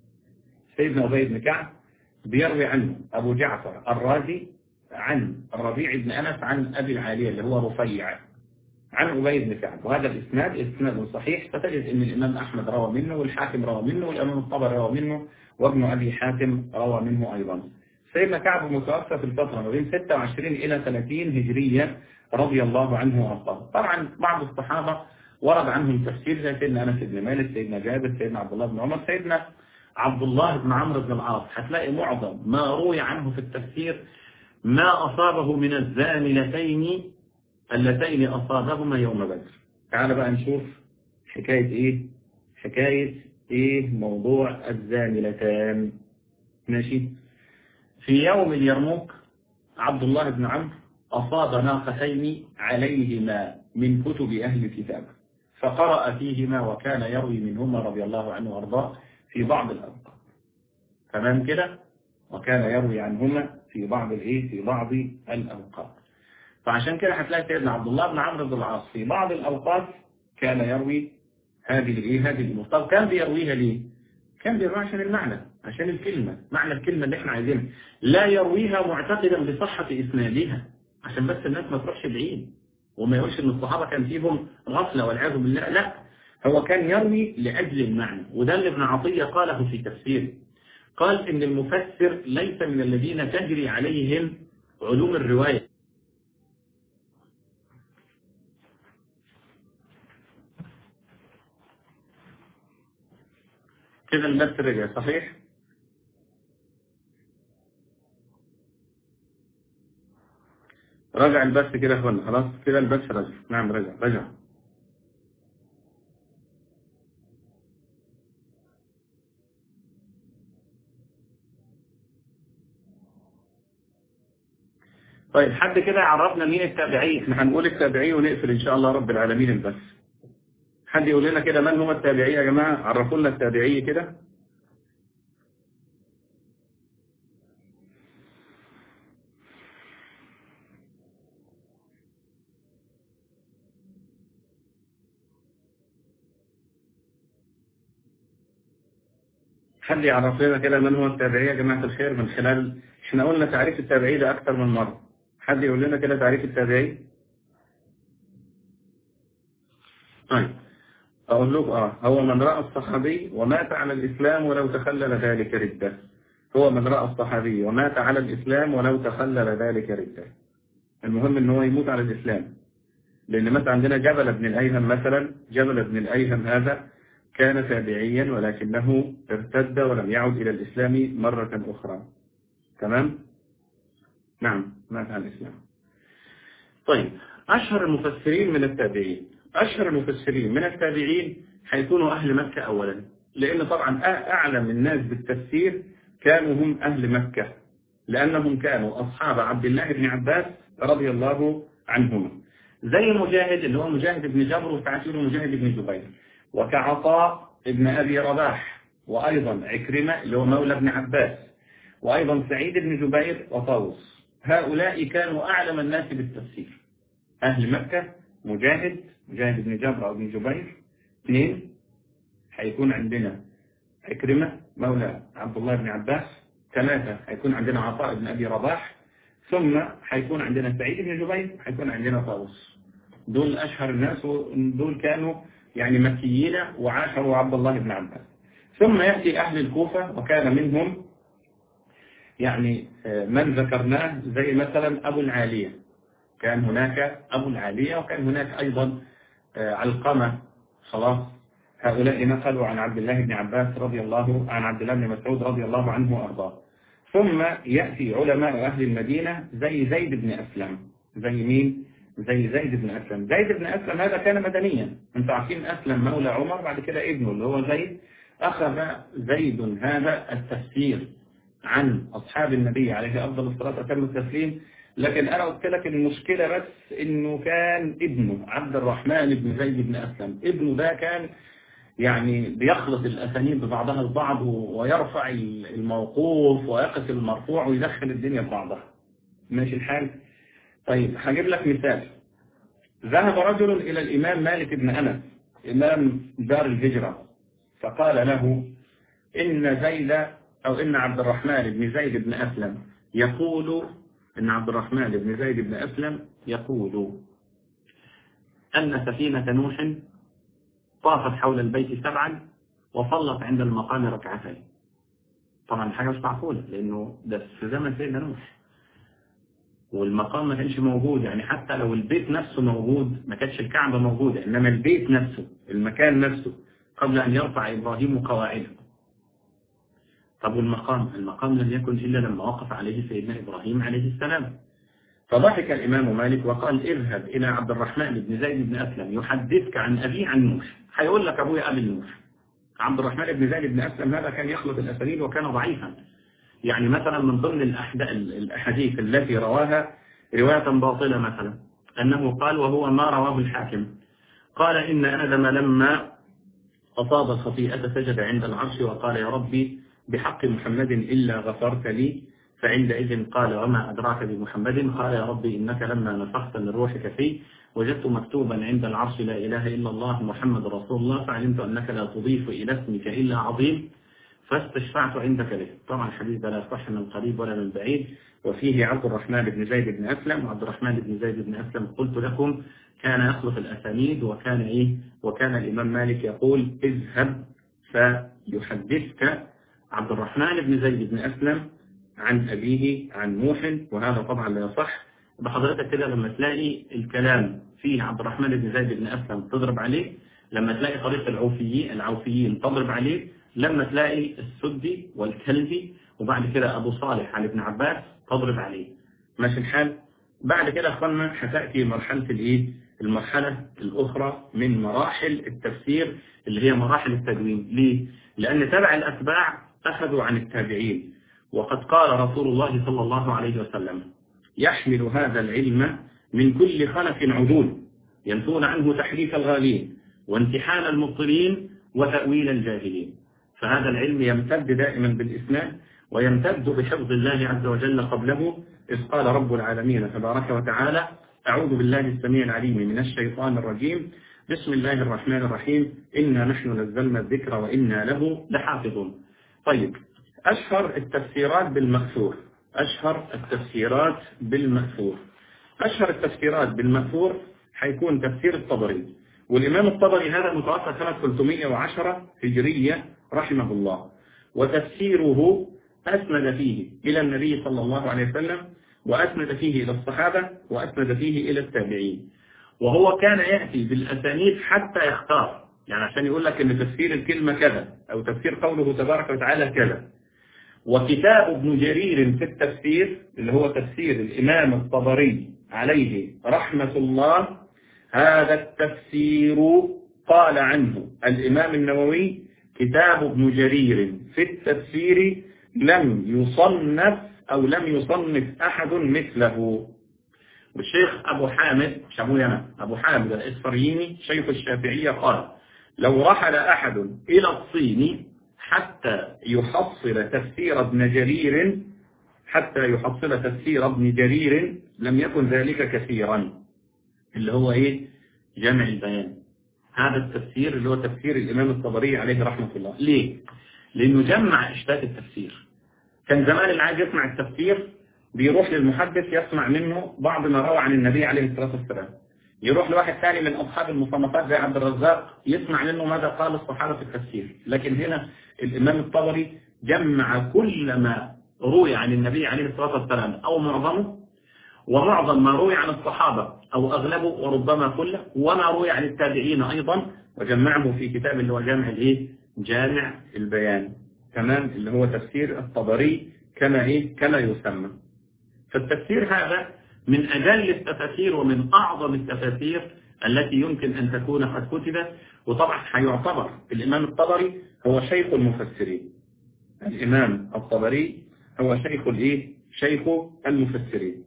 سيدنا أبي بن كعب بيروي عنه أبو جعفر الرازي عن الربيع بن أنس عن أبي العالية اللي هو رفيع عن أبي بن كعب وهذا الإسناد إسناد صحيح فتجد أن الإمام أحمد روى منه والحاكم روى منه والإمام الطبري روى منه وابن أبي حاتم روى منه أيضا سيدنا كعب متوفى في الفترة ما بين 26 إلى 30 هجرية رضي الله عنه وأرضاه طبعا بعض الصحابة ورد عنهم تفسير زي سيدنا أنس بن مالك سيدنا جابر سيدنا عبد الله بن عمر سيدنا عبد الله بن عمرو بن العاص هتلاقي معظم ما روي عنه في التفسير ما أصابه من الزاملتين اللتين أصابهما يوم بدر تعال بقى نشوف حكاية إيه حكاية إيه موضوع الزاملتان ماشي في يوم اليرموك عبد الله بن عمرو أصاب ناقتين عليهما من كتب أهل الكتاب فقرأ فيهما وكان يروي منهما رضي الله عنه وارضاه في بعض الأوقات تمام كده وكان يروي عنهما في بعض الايه في بعض الأوقات فعشان كده هتلاقي سيدنا عبد الله بن عمرو بن العاص في بعض الأوقات كان يروي هذه الايه هذه الأمور طب كان بيرويها ليه كان بيرويها عشان المعنى عشان الكلمة معنى الكلمة اللي احنا عايزينها لا يرويها معتقدا بصحة إسنادها عشان بس الناس ما تروحش بعيد وما يقولش ان الصحابة كان فيهم غفلة والعياذ بالله لا هو كان يروي لأجل المعنى وده اللي ابن عطية قاله في تفسيره قال ان المفسر ليس من الذين تجري عليهم علوم الرواية كده البث رجع صحيح رجع البث كده يا اخوانا خلاص كده البث رجع نعم رجع رجع طيب حد كده عرفنا مين التابعي احنا هنقول التابعي ونقفل ان شاء الله رب العالمين البث حد يقول لنا كده من هم التابعي يا جماعة عرفوا لنا التابعي كده حد يعرف لنا كده من هو التابعي يا جماعة الخير من خلال احنا قلنا تعريف التابعي ده أكثر من مرة حد يقول لنا كده تعريف التابعي طيب أقول لكم آه هو من رأى الصحابي ومات على الإسلام ولو تخلل ذلك ردة هو من رأى الصحابي ومات على الإسلام ولو تخلل ذلك ردة المهم ان هو يموت على الإسلام لأن مثلا عندنا جبل بن الأيهم مثلا جبل بن الأيهم هذا كان تابعيا ولكنه ارتد ولم يعد إلى الإسلام مرة أخرى تمام؟ نعم مات على الإسلام طيب أشهر المفسرين من التابعين أشهر المفسرين من التابعين حيكونوا أهل مكة أولا لأن طبعا أعلم الناس بالتفسير كانوا هم أهل مكة لأنهم كانوا أصحاب عبد الله بن عباس رضي الله عنهما زي مجاهد اللي هو مجاهد بن جبر وتعسير مجاهد بن جبير وكعطاء ابن أبي رباح وأيضا عكرمة اللي هو مولى ابن عباس وأيضا سعيد بن جبير وطاووس هؤلاء كانوا أعلم الناس بالتفسير أهل مكة مجاهد مجاهد بن جبر أو بن جبير اثنين هيكون عندنا عكرمة مولى عبد الله بن عباس ثلاثة هيكون عندنا عطاء بن أبي رباح ثم هيكون عندنا سعيد بن جبير هيكون عندنا طاووس دول أشهر الناس ودول كانوا يعني مكيين وعاشروا عبد الله بن عباس ثم يأتي أهل الكوفة وكان منهم يعني من ذكرناه زي مثلا أبو العالية كان هناك أبو العالية وكان هناك أيضا علقمة خلاص هؤلاء نقلوا عن عبد الله بن عباس رضي الله عن عبد الله بن مسعود رضي الله عنه وأرضاه ثم يأتي علماء أهل المدينة زي زيد بن أسلم زي مين؟ زي زيد بن أسلم زيد بن أسلم هذا كان مدنيا انتوا عارفين أسلم مولى عمر بعد كده ابنه اللي هو زيد أخذ زيد هذا التفسير عن أصحاب النبي عليه أفضل الصلاة وأتم التسليم لكن أنا قلت لك المشكلة بس إنه كان ابنه عبد الرحمن بن زيد بن أسلم ابنه ده كان يعني بيخلط الأسانيد ببعضها البعض ويرفع الموقوف ويقف المرفوع ويدخل الدنيا ببعضها ماشي الحال طيب هجيب لك مثال ذهب رجل إلى الإمام مالك بن أنس إمام دار الهجرة فقال له إن زيد أو إن عبد الرحمن بن زيد بن أسلم يقول إن عبد الرحمن بن زيد بن أسلم يقول أن سفينة نوح طافت حول البيت سبعا وصلت عند المقام ركعتين طبعا حاجة مش معقولة لأنه ده في زمن سيدنا نوح والمقام ما كانش موجود يعني حتى لو البيت نفسه موجود ما كانتش الكعبة موجودة إنما البيت نفسه المكان نفسه قبل أن يرفع إبراهيم قواعده طب والمقام المقام لم يكن إلا لما وقف عليه سيدنا إبراهيم عليه السلام فضحك الإمام مالك وقال اذهب إلى عبد الرحمن بن زيد بن أسلم يحدثك عن أبي عن نوح هيقول لك أبويا قبل نوح عبد الرحمن بن زيد بن أسلم هذا كان يخلط الأسانيد وكان ضعيفا يعني مثلا من ضمن الأحاديث التي رواها رواية باطلة مثلا أنه قال وهو ما رواه الحاكم قال إن آدم لما أصاب الخطيئة سجد عند العرش وقال يا ربي بحق محمد إلا غفرت لي فعندئذ قال وما أدراك بمحمد قال يا ربي إنك لما نفخت من روحك فيه وجدت مكتوبا عند العرش لا إله إلا الله محمد رسول الله فعلمت أنك لا تضيف إلى اسمك إلا عظيم فاستشفعت عندك به طبعا الحديث لا يصح من قريب ولا من بعيد وفيه عبد الرحمن بن زيد بن أسلم وعبد الرحمن بن زيد بن أسلم قلت لكم كان يخلط الأسانيد وكان إيه وكان الإمام مالك يقول اذهب فيحدثك عبد الرحمن بن زيد بن أسلم عن أبيه عن نوح وهذا طبعا لا يصح بحضرتك كده لما تلاقي الكلام فيه عبد الرحمن بن زيد بن أسلم تضرب عليه لما تلاقي طريق العوفيين العوفيين تضرب عليه لما تلاقي السدي والكلبي وبعد كده أبو صالح عن ابن عباس تضرب عليه ماشي الحال بعد كده أخوانا هتأتي مرحلة الإيه المرحلة الأخرى من مراحل التفسير اللي هي مراحل التدوين ليه؟ لأن تبع الأتباع أخذوا عن التابعين وقد قال رسول الله صلى الله عليه وسلم يحمل هذا العلم من كل خلف عدول ينفون عنه تحريف الغالين وامتحان المبطلين وتأويل الجاهلين فهذا العلم يمتد دائما بالإسناد ويمتد بحفظ الله عز وجل قبله إذ قال رب العالمين تبارك وتعالى أعوذ بالله السميع العليم من الشيطان الرجيم بسم الله الرحمن الرحيم إنا نحن نزلنا الذكر وإنا له لحافظون طيب أشهر التفسيرات بالمأثور أشهر التفسيرات بالمأثور أشهر التفسيرات بالمأثور حيكون تفسير الطبري والإمام الطبري هذا متوفى سنة 310 هجرية رحمه الله وتفسيره أسند فيه إلى النبي صلى الله عليه وسلم وأسند فيه إلى الصحابة وأسند فيه إلى التابعين وهو كان يأتي بالأسانيد حتى يختار يعني عشان يقول لك أن تفسير الكلمة كذا أو تفسير قوله تبارك وتعالى كذا وكتاب ابن جرير في التفسير اللي هو تفسير الإمام الطبري عليه رحمة الله هذا التفسير قال عنه الإمام النووي كتاب ابن جرير في التفسير لم يصنف أو لم يصنف أحد مثله والشيخ أبو حامد شاموي أنا أبو حامد الإسفريني شيخ الشافعية قال لو رحل أحد إلى الصين حتى يحصل تفسير ابن جرير حتى يحصل تفسير ابن جرير لم يكن ذلك كثيرا اللي هو ايه جمع البيان هذا التفسير اللي هو تفسير الإمام الطبري عليه رحمة الله ليه؟ لأنه جمع إشتات التفسير كان زمان اللي عايز يسمع التفسير بيروح للمحدث يسمع منه بعض ما روى عن النبي عليه الصلاة والسلام يروح لواحد ثاني من أصحاب المصنفات زي عبد الرزاق يسمع منه ماذا قال الصحابة في التفسير لكن هنا الإمام الطبري جمع كل ما روي عن النبي عليه الصلاة والسلام أو معظمه ومعظم ما روي عن الصحابة أو أغلبه وربما كله وما روي عن التابعين أيضا وجمعه في كتاب اللي هو جامع الإيه؟ جامع البيان تمام اللي هو تفسير الطبري كما إيه؟ كما يسمى فالتفسير هذا من أجل التفاسير ومن أعظم التفاسير التي يمكن أن تكون قد كتبت وطبعا هيعتبر الإمام الطبري هو شيخ المفسرين الإمام الطبري هو شيخ الإيه؟ شيخ المفسرين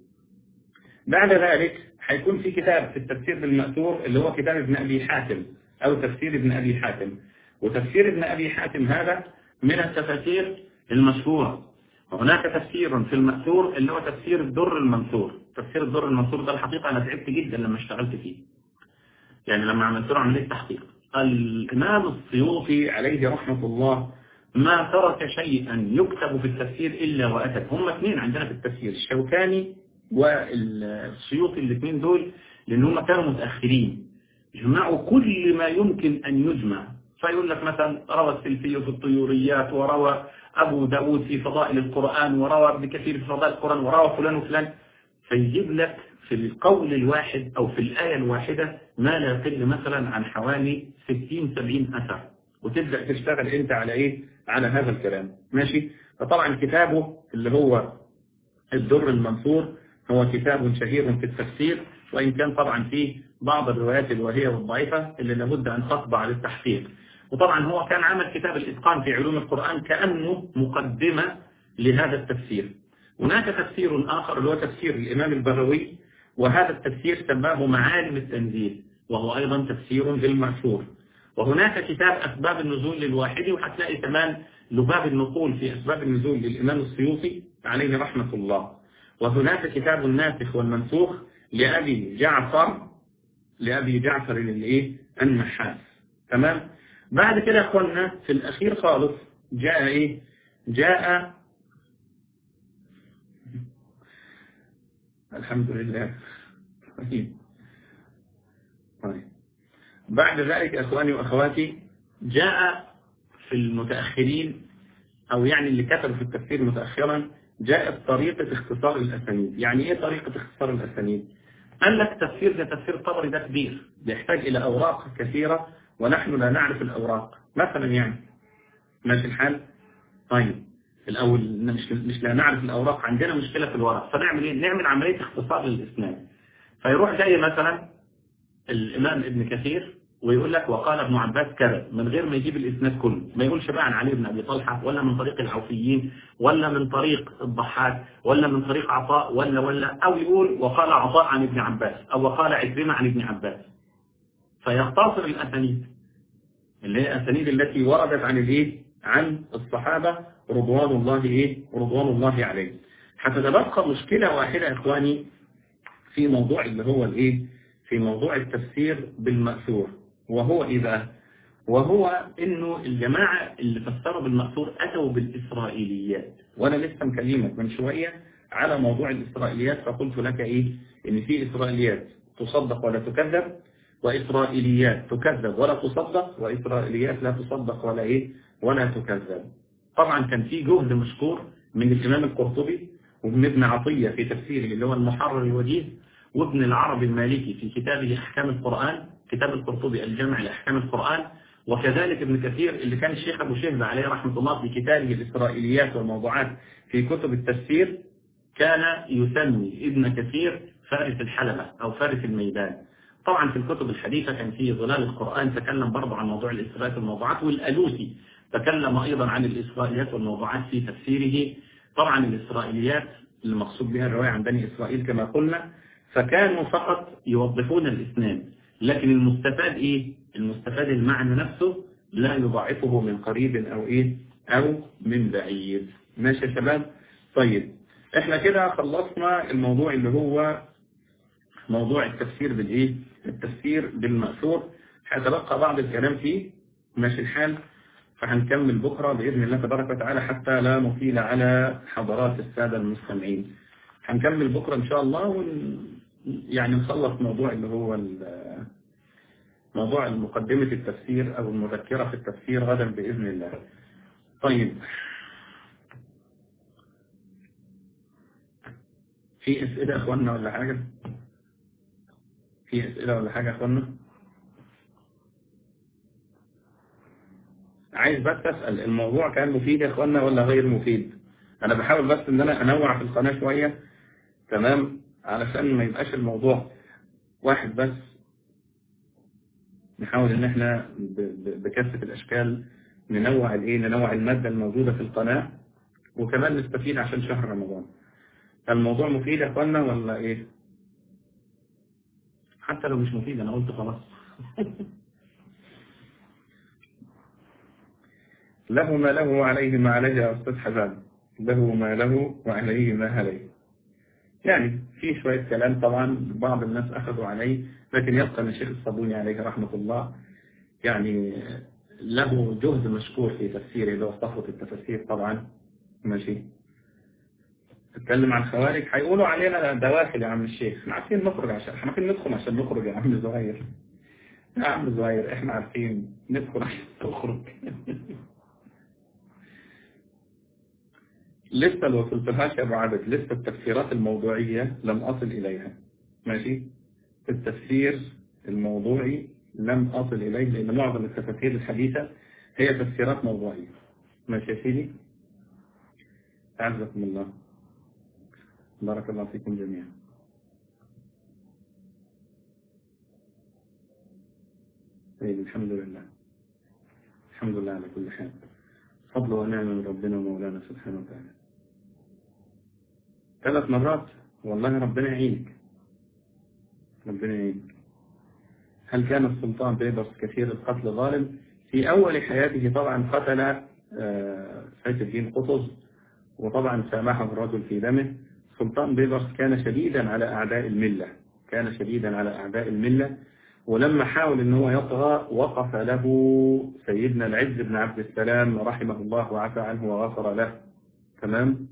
بعد ذلك هيكون في كتاب في التفسير بالمأثور اللي هو كتاب ابن أبي حاتم أو تفسير ابن أبي حاتم وتفسير ابن أبي حاتم هذا من التفاسير المشهورة وهناك تفسير في المأثور اللي هو تفسير الدر المنثور تفسير الدر المنثور ده الحقيقة أنا تعبت جدا لما اشتغلت فيه يعني لما عملت له عملية تحقيق الإمام السيوطي عليه رحمة الله ما ترك شيئا يكتب في التفسير إلا وأتت هم اثنين عندنا في التفسير الشوكاني والسيوطي الاثنين دول لأن هم كانوا متأخرين جمعوا كل ما يمكن أن يجمع فيقول لك مثلا روى السلفي في الطيوريات وروى أبو داود في فضائل القرآن وروى ابن كثير في فضائل القرآن وروى فلان وفلان فيجيب لك في القول الواحد أو في الآية الواحدة ما لا يقل مثلا عن حوالي 60-70 أثر وتبدأ تشتغل أنت على إيه؟ على هذا الكلام ماشي؟ فطبعا كتابه اللي هو الدر المنصور هو كتاب شهير في التفسير وإن كان طبعا فيه بعض الروايات الواهية والضعيفة اللي لابد أن تخضع للتحقيق وطبعا هو كان عمل كتاب الإتقان في علوم القرآن كأنه مقدمة لهذا التفسير هناك تفسير آخر اللي هو تفسير الإمام البغوي وهذا التفسير سماه معالم التنزيل وهو أيضا تفسير بالمأثور وهناك كتاب أسباب النزول للواحد وهتلاقي كمان لباب النقول في أسباب النزول للإمام السيوطي عليه رحمة الله وهناك كتاب الناسخ والمنسوخ لأبي جعفر لأبي جعفر الإيه النحاس تمام بعد كده يا اخوانا في الأخير خالص جاء إيه جاء الحمد لله طيب طيب بعد ذلك أخواني وأخواتي جاء في المتأخرين أو يعني اللي كتبوا في التفسير متأخرا جاءت طريقة اختصار الأسانيد يعني إيه طريقة اختصار الأسانيد قال لك تفسير زي تفسير طبري ده كبير بيحتاج إلى أوراق كثيرة ونحن لا نعرف الأوراق مثلا يعني ماشي الحال طيب الأول مش, مش لا نعرف الأوراق عندنا مشكلة في الورق فنعمل إيه نعمل عملية اختصار للإسناد فيروح جاي مثلا الإمام ابن كثير ويقول لك وقال ابن عباس كذا من غير ما يجيب الإسناد كله ما يقولش بقى عن علي بن أبي طلحة ولا من طريق العوفيين ولا من طريق الضحاك ولا من طريق عطاء ولا ولا أو يقول وقال عطاء عن ابن عباس أو وقال عكرمة عن ابن عباس فيختصر الأسانيد اللي هي الأسانيد التي وردت عن الإيه عن الصحابة رضوان الله إيه رضوان الله عليه هتتبقى مشكلة واحدة يا إخواني في موضوع اللي هو الإيه في موضوع التفسير بالمأثور وهو إذا وهو إنه الجماعة اللي فسروا بالمأثور أتوا بالإسرائيليات وأنا لسه مكلمك من شوية على موضوع الإسرائيليات فقلت لك إيه إن في إسرائيليات تصدق ولا تكذب وإسرائيليات تكذب ولا تصدق وإسرائيليات لا تصدق ولا إيه ولا تكذب طبعا كان في جهد مشكور من الإمام القرطبي وابن ابن عطية في تفسيره اللي هو المحرر الوجيز وابن العربي المالكي في كتابه أحكام القرآن كتاب القرطبي الجامع لأحكام القرآن وكذلك ابن كثير اللي كان الشيخ أبو شهبة عليه رحمة الله في كتابه الإسرائيليات والموضوعات في كتب التفسير كان يسمي ابن كثير فارس الحلبة أو فارس الميدان طبعا في الكتب الحديثة كان في ظلال القرآن تكلم برضه عن موضوع الإسرائيليات والموضوعات والألوسي تكلم أيضا عن الإسرائيليات والموضوعات في تفسيره طبعا الإسرائيليات المقصود بها الرواية عن بني إسرائيل كما قلنا فكانوا فقط يوظفون الاثنين لكن المستفاد إيه؟ المستفاد المعنى نفسه لا يضاعفه من قريب أو إيه أو من بعيد ماشي يا شباب طيب احنا كده خلصنا الموضوع اللي هو موضوع التفسير بالإيه التفسير بالمأثور هيتبقى بعض الكلام فيه ماشي الحال فهنكمل بكرة بإذن الله تبارك وتعالى حتى لا نطيل على حضرات السادة المستمعين هنكمل بكرة إن شاء الله ون... يعني نخلص موضوع اللي هو موضوع مقدمة التفسير أو المذكرة في التفسير غدا بإذن الله طيب في أسئلة أخواننا ولا حاجة في أسئلة ولا حاجة أخواننا عايز بس أسأل الموضوع كان مفيد يا أخواننا ولا غير مفيد أنا بحاول بس إن أنا أنوع في القناة شوية تمام علشان ما يبقاش الموضوع واحد بس نحاول ان احنا بكافة الاشكال ننوع الايه ننوع المادة الموجودة في القناة وكمان نستفيد عشان شهر رمضان الموضوع مفيد يا اخوانا ولا ايه حتى لو مش مفيد انا قلت خلاص له ما له وعليه ما عليه يا استاذ حزام له ما له وعليه ما عليه يعني في شوية كلام طبعا بعض الناس أخذوا عليه لكن يبقى الشيخ الصابوني عليه رحمة الله يعني له جهد مشكور في تفسيره اللي هو صفوة التفسير طبعا ماشي تتكلم عن خوارج هيقولوا علينا دواخل يا عم الشيخ احنا عارفين نخرج عشان احنا عارفين ندخل عشان نخرج يا عم زهير يا عم زهير احنا عارفين ندخل عشان نخرج لسه ما وصلتلهاش يا ابو عبد لسه التفسيرات الموضوعية لم أصل إليها ماشي التفسير الموضوعي لم أصل إليه لأن معظم التفاسير الحديثة هي تفسيرات موضوعية ماشي يا سيدي أعزكم الله بارك الله فيكم جميعا طيب الحمد لله الحمد لله على كل حال فضل ونعم من ربنا ومولانا سبحانه وتعالى ثلاث مرات والله ربنا يعينك ربنا يعينك هل كان السلطان بيبرس كثير القتل ظالم في أول حياته طبعا قتل سيف الدين قطز وطبعا سامحه الرجل في دمه سلطان بيبرس كان شديدا على أعداء الملة كان شديدا على أعداء الملة ولما حاول ان هو يطغى وقف له سيدنا العز بن عبد السلام رحمه الله وعفى عنه وغفر له تمام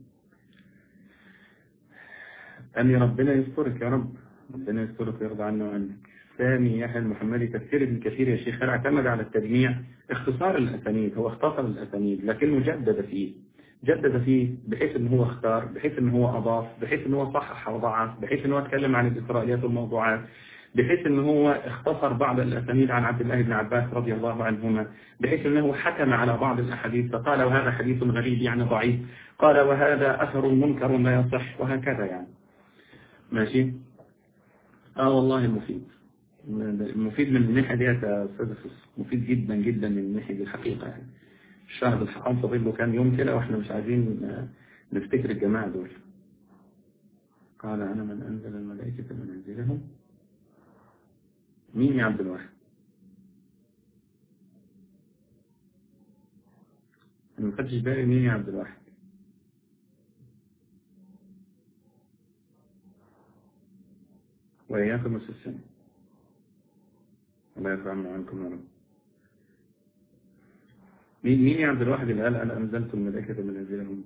أمي ربنا يسترك يا رب ربنا يسترك ويرضى عنا وعنك سامي يحيى المحمدي تفسير ابن كثير يا شيخ اعتمد على التجميع اختصار الأسانيد هو اختصر الأسانيد لكنه جدد فيه جدد فيه بحيث ان هو اختار بحيث ان هو أضاف بحيث ان هو صحح وضعف بحيث ان هو اتكلم عن الإسرائيليات والموضوعات بحيث ان هو اختصر بعض الأسانيد عن عبد الله بن عباس رضي الله عنهما بحيث انه حكم على بعض الأحاديث فقال وهذا حديث غريب يعني ضعيف قال وهذا أثر منكر لا يصح وهكذا يعني ماشي اه والله مفيد مفيد من الناحية دي يا أستاذ مفيد جدا جدا من الناحية دي الحقيقة يعني الشهر الحقام فاضل له كام يوم كده واحنا مش عايزين نفتكر الجماعة دول قال أنا من أنزل الملائكة منازلهم مين يا عبد الواحد أنا ما خدتش بالي مين يا عبد الواحد وإياكم السلام الله يرفع عنكم يا رب مين مين يا عبد الواحد اللي قال أنا أنزلت الملائكة منازلهم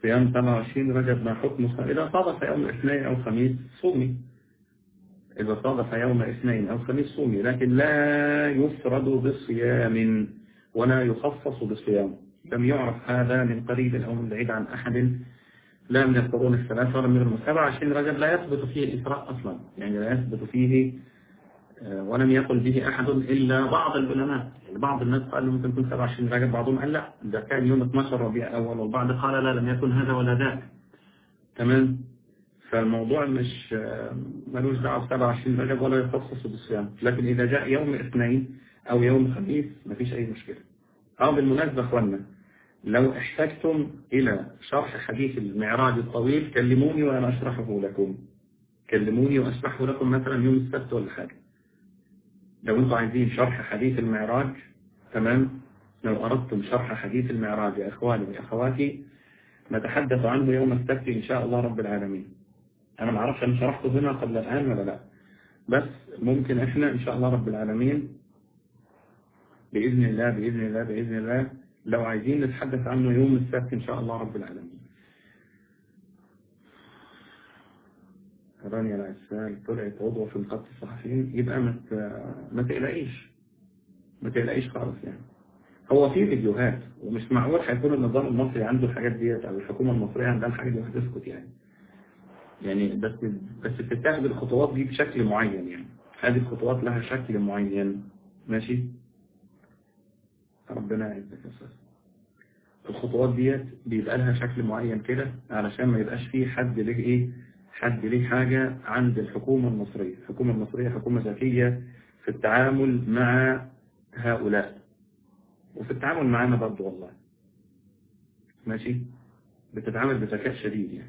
صيام 27 رجب ما حكمه إذا صادف يوم اثنين أو خميس صومي إذا صادف يوم اثنين أو خميس صومي لكن لا يفرد بصيام ولا يخصص بصيام لم يعرف هذا من قريب أو من بعيد عن أحد لا من القرون الثلاثة ولا من غيرهم 27 رجب لا يثبت فيه الإسراء أصلا يعني لا يثبت فيه ولم يقل به أحد إلا بعض العلماء يعني بعض الناس قالوا ممكن يكون 27 رجب بعضهم قال لا ده كان يوم 12 ربيع أول والبعض قال لا لم يكن هذا ولا ذاك تمام فالموضوع مش ملوش دعوه ب 27 رجب ولا يخصص بالصيام لكن إذا جاء يوم اثنين أو يوم خميس مفيش أي مشكلة أو بالمناسبة أخوانا لو احتجتم إلى شرح حديث المعراج الطويل كلموني وأنا أشرحه لكم كلموني وأشرحه لكم مثلا يوم السبت ولا حاجة لو انتم عايزين شرح حديث المعراج تمام لو أردتم شرح حديث المعراج يا إخواني وأخواتي نتحدث عنه يوم السبت إن شاء الله رب العالمين أنا ما أعرفش أنا شرحته هنا قبل الآن ولا لا بس ممكن إحنا إن شاء الله رب العالمين بإذن الله بإذن الله بإذن الله لو عايزين نتحدث عنه يوم السبت إن شاء الله رب العالمين رانيا العسال طلعت عضو في نقابة الصحفيين يبقى ما ما تقلقيش ما تقلقيش خالص يعني هو في فيديوهات ومش معقول هيكون النظام المصري عنده الحاجات ديت او الحكومة المصرية عندها الحاجات دي وهتسكت يعني يعني بس بس بتتاخد الخطوات دي بشكل معين يعني هذه الخطوات لها شكل معين ماشي ربنا يعزك يا استاذ الخطوات ديت بيبقى لها شكل معين كده علشان ما يبقاش فيه حد ليه ايه حد ليه حاجة عند الحكومة المصرية الحكومة المصرية حكومة ذكية في التعامل مع هؤلاء وفي التعامل معنا برضه والله ماشي بتتعامل بذكاء شديد يعني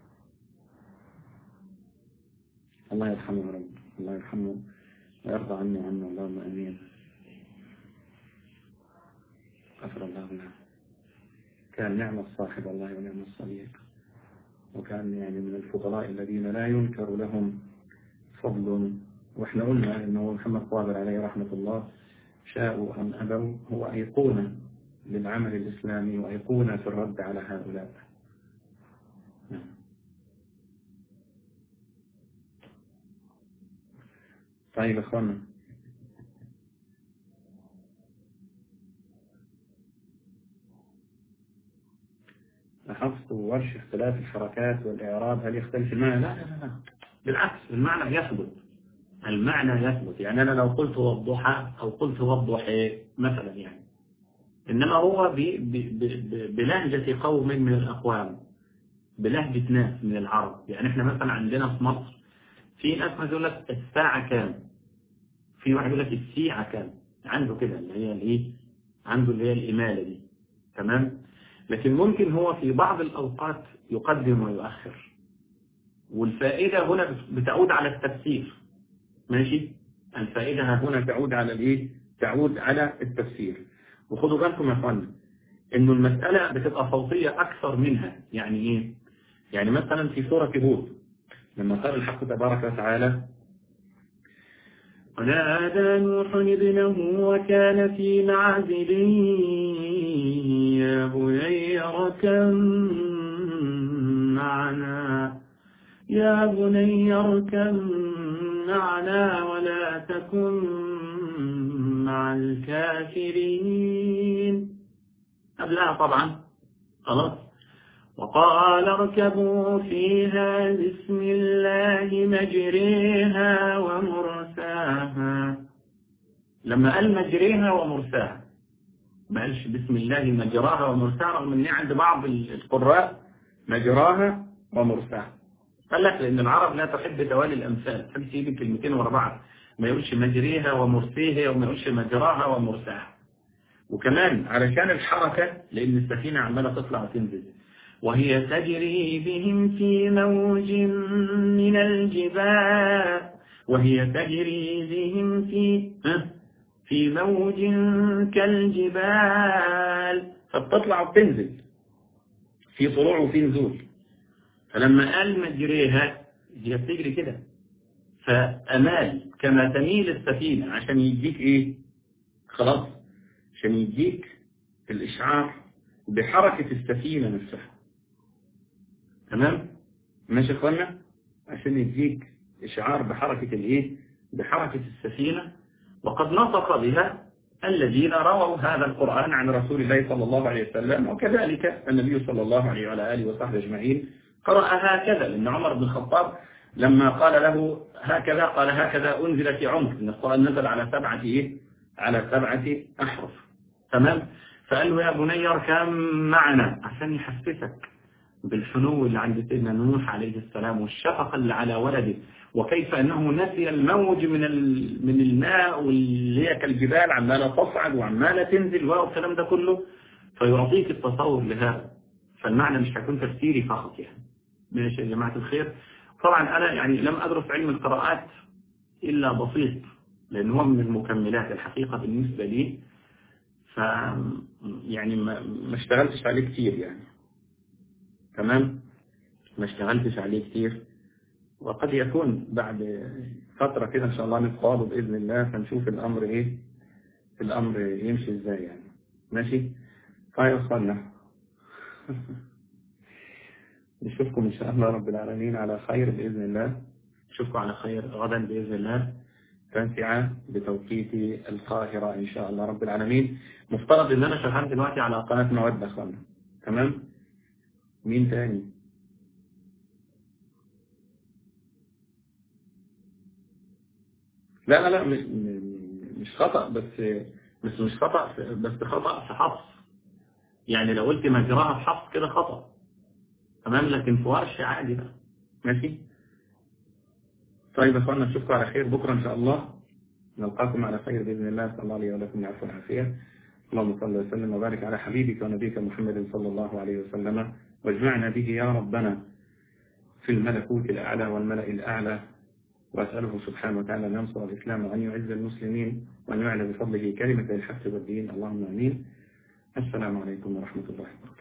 الله يرحمه يا رب الله يرحمه ويرضى عنه وعنه اللهم امين غفر الله له كان نعم الصاحب الله ونعم الصديق وكان يعني من الفضلاء الذين لا ينكر لهم فضل واحنا قلنا انه محمد قادر عليه رحمة الله شاءوا أم أبوا هو أيقونة للعمل الإسلامي وأيقونة في الرد على هؤلاء طيب أخوانا لاحظت ورش اختلاف الحركات والإعراب هل يختلف المعنى؟ لا لا لا بالعكس المعنى يثبت المعنى يثبت يعني أنا لو قلت والضحى أو قلت والضحى مثلا يعني إنما هو بلهجة قوم من الأقوام بلهجة ناس من العرب يعني إحنا مثلا عندنا في مصر في ناس مثلا يقول لك الساعة كام في واحد يقول لك السيعة كام عنده كده اللي هي الايه عنده اللي هي الإمالة دي تمام لكن ممكن هو في بعض الأوقات يقدم ويؤخر والفائدة هنا بتعود على التفسير ماشي الفائدة هنا تعود على الايه تعود على التفسير وخدوا بالكم يا اخوانا انه المسألة بتبقى صوتية اكثر منها يعني ايه يعني مثلا في سورة هود لما قال الحق تبارك وتعالى ونادى نوح ابنه وكان في معزل يا بني اركب معنا يا بني اركب معنا ولا تكن مع الكافرين قبلها طبعا خلاص وقال اركبوا فيها بسم الله مجريها ومرساها لما قال مجريها ومرساها ما قالش بسم الله مجراها ومرساها رغم ان عند بعض القراء مجراها ومرساها قال لك لان العرب لا تحب توالي الامثال تحب تجيب كلمتين ورا بعض ما يقولش مجريها ومرسيها وما يقولش مجراها ومرساها وكمان علشان الحركة لان السفينة عمالة تطلع وتنزل وهي تجري بهم في موج من الجبال وهي تجري بهم في في موج كالجبال فبتطلع وتنزل في طلوع وفي نزول فلما قال مجريها هي بتجري كده فأمال كما تميل السفينة عشان يديك ايه خلاص عشان يديك الإشعار بحركة السفينة نفسها تمام ماشي يا اخوانا عشان يديك اشعار بحركة الايه بحركة السفينة وقد نطق بها الذين رووا هذا القرآن عن رسول الله صلى الله عليه وسلم وكذلك النبي صلى الله عليه وعلى آله وصحبه أجمعين قرأ هكذا لأن عمر بن الخطاب لما قال له هكذا قال هكذا أنزل في عمر إن القرآن نزل على سبعة إيه على سبعة أحرف تمام فقال له يا بني اركب معنا عشان يحسسك بالحنو اللي عند سيدنا نوح عليه السلام والشفقة اللي على ولده وكيف أنه نسي الموج من من الماء واللي هي كالجبال عمالة تصعد وعمالة تنزل والكلام ده كله فيعطيك التصور لهذا فالمعنى مش هيكون تفسيري فقط يعني ماشي يا جماعة الخير طبعا أنا يعني لم أدرس علم القراءات إلا بسيط لأن هو من المكملات الحقيقة بالنسبة لي ف يعني ما, ما اشتغلتش عليه كتير يعني تمام ما اشتغلتش عليه كتير وقد يكون بعد فترة كده إن شاء الله نتقابل بإذن الله فنشوف الأمر إيه الأمر يمشي إزاي يعني ماشي طيب أخوانا نشوفكم إن شاء الله رب العالمين على خير بإذن الله نشوفكم على خير غدا بإذن الله تنسعة بتوقيت القاهرة إن شاء الله رب العالمين مفترض إن أنا شغال دلوقتي على قناة مودة أخوانا تمام مين تاني لا لا لا مش مش خطأ بس بس مش خطأ بس خطأ في حفظ يعني لو قلت مجراها في حفظ كده خطأ تمام لكن في ورش عادي بقى ماشي طيب يا اخوانا نشوفكم على خير بكرة ان شاء الله نلقاكم على خير بإذن الله صلى الله عليه ولكم العفو والعافية اللهم صل وسلم وبارك على حبيبك ونبيك محمد صلى الله عليه وسلم واجمعنا به يا ربنا في الملكوت الأعلى والملأ الأعلى وأسأله سبحانه وتعالى أن ينصر الإسلام وأن يعز المسلمين وأن يعلى بفضله كلمة الحق والدين اللهم آمين السلام عليكم ورحمة الله وبركاته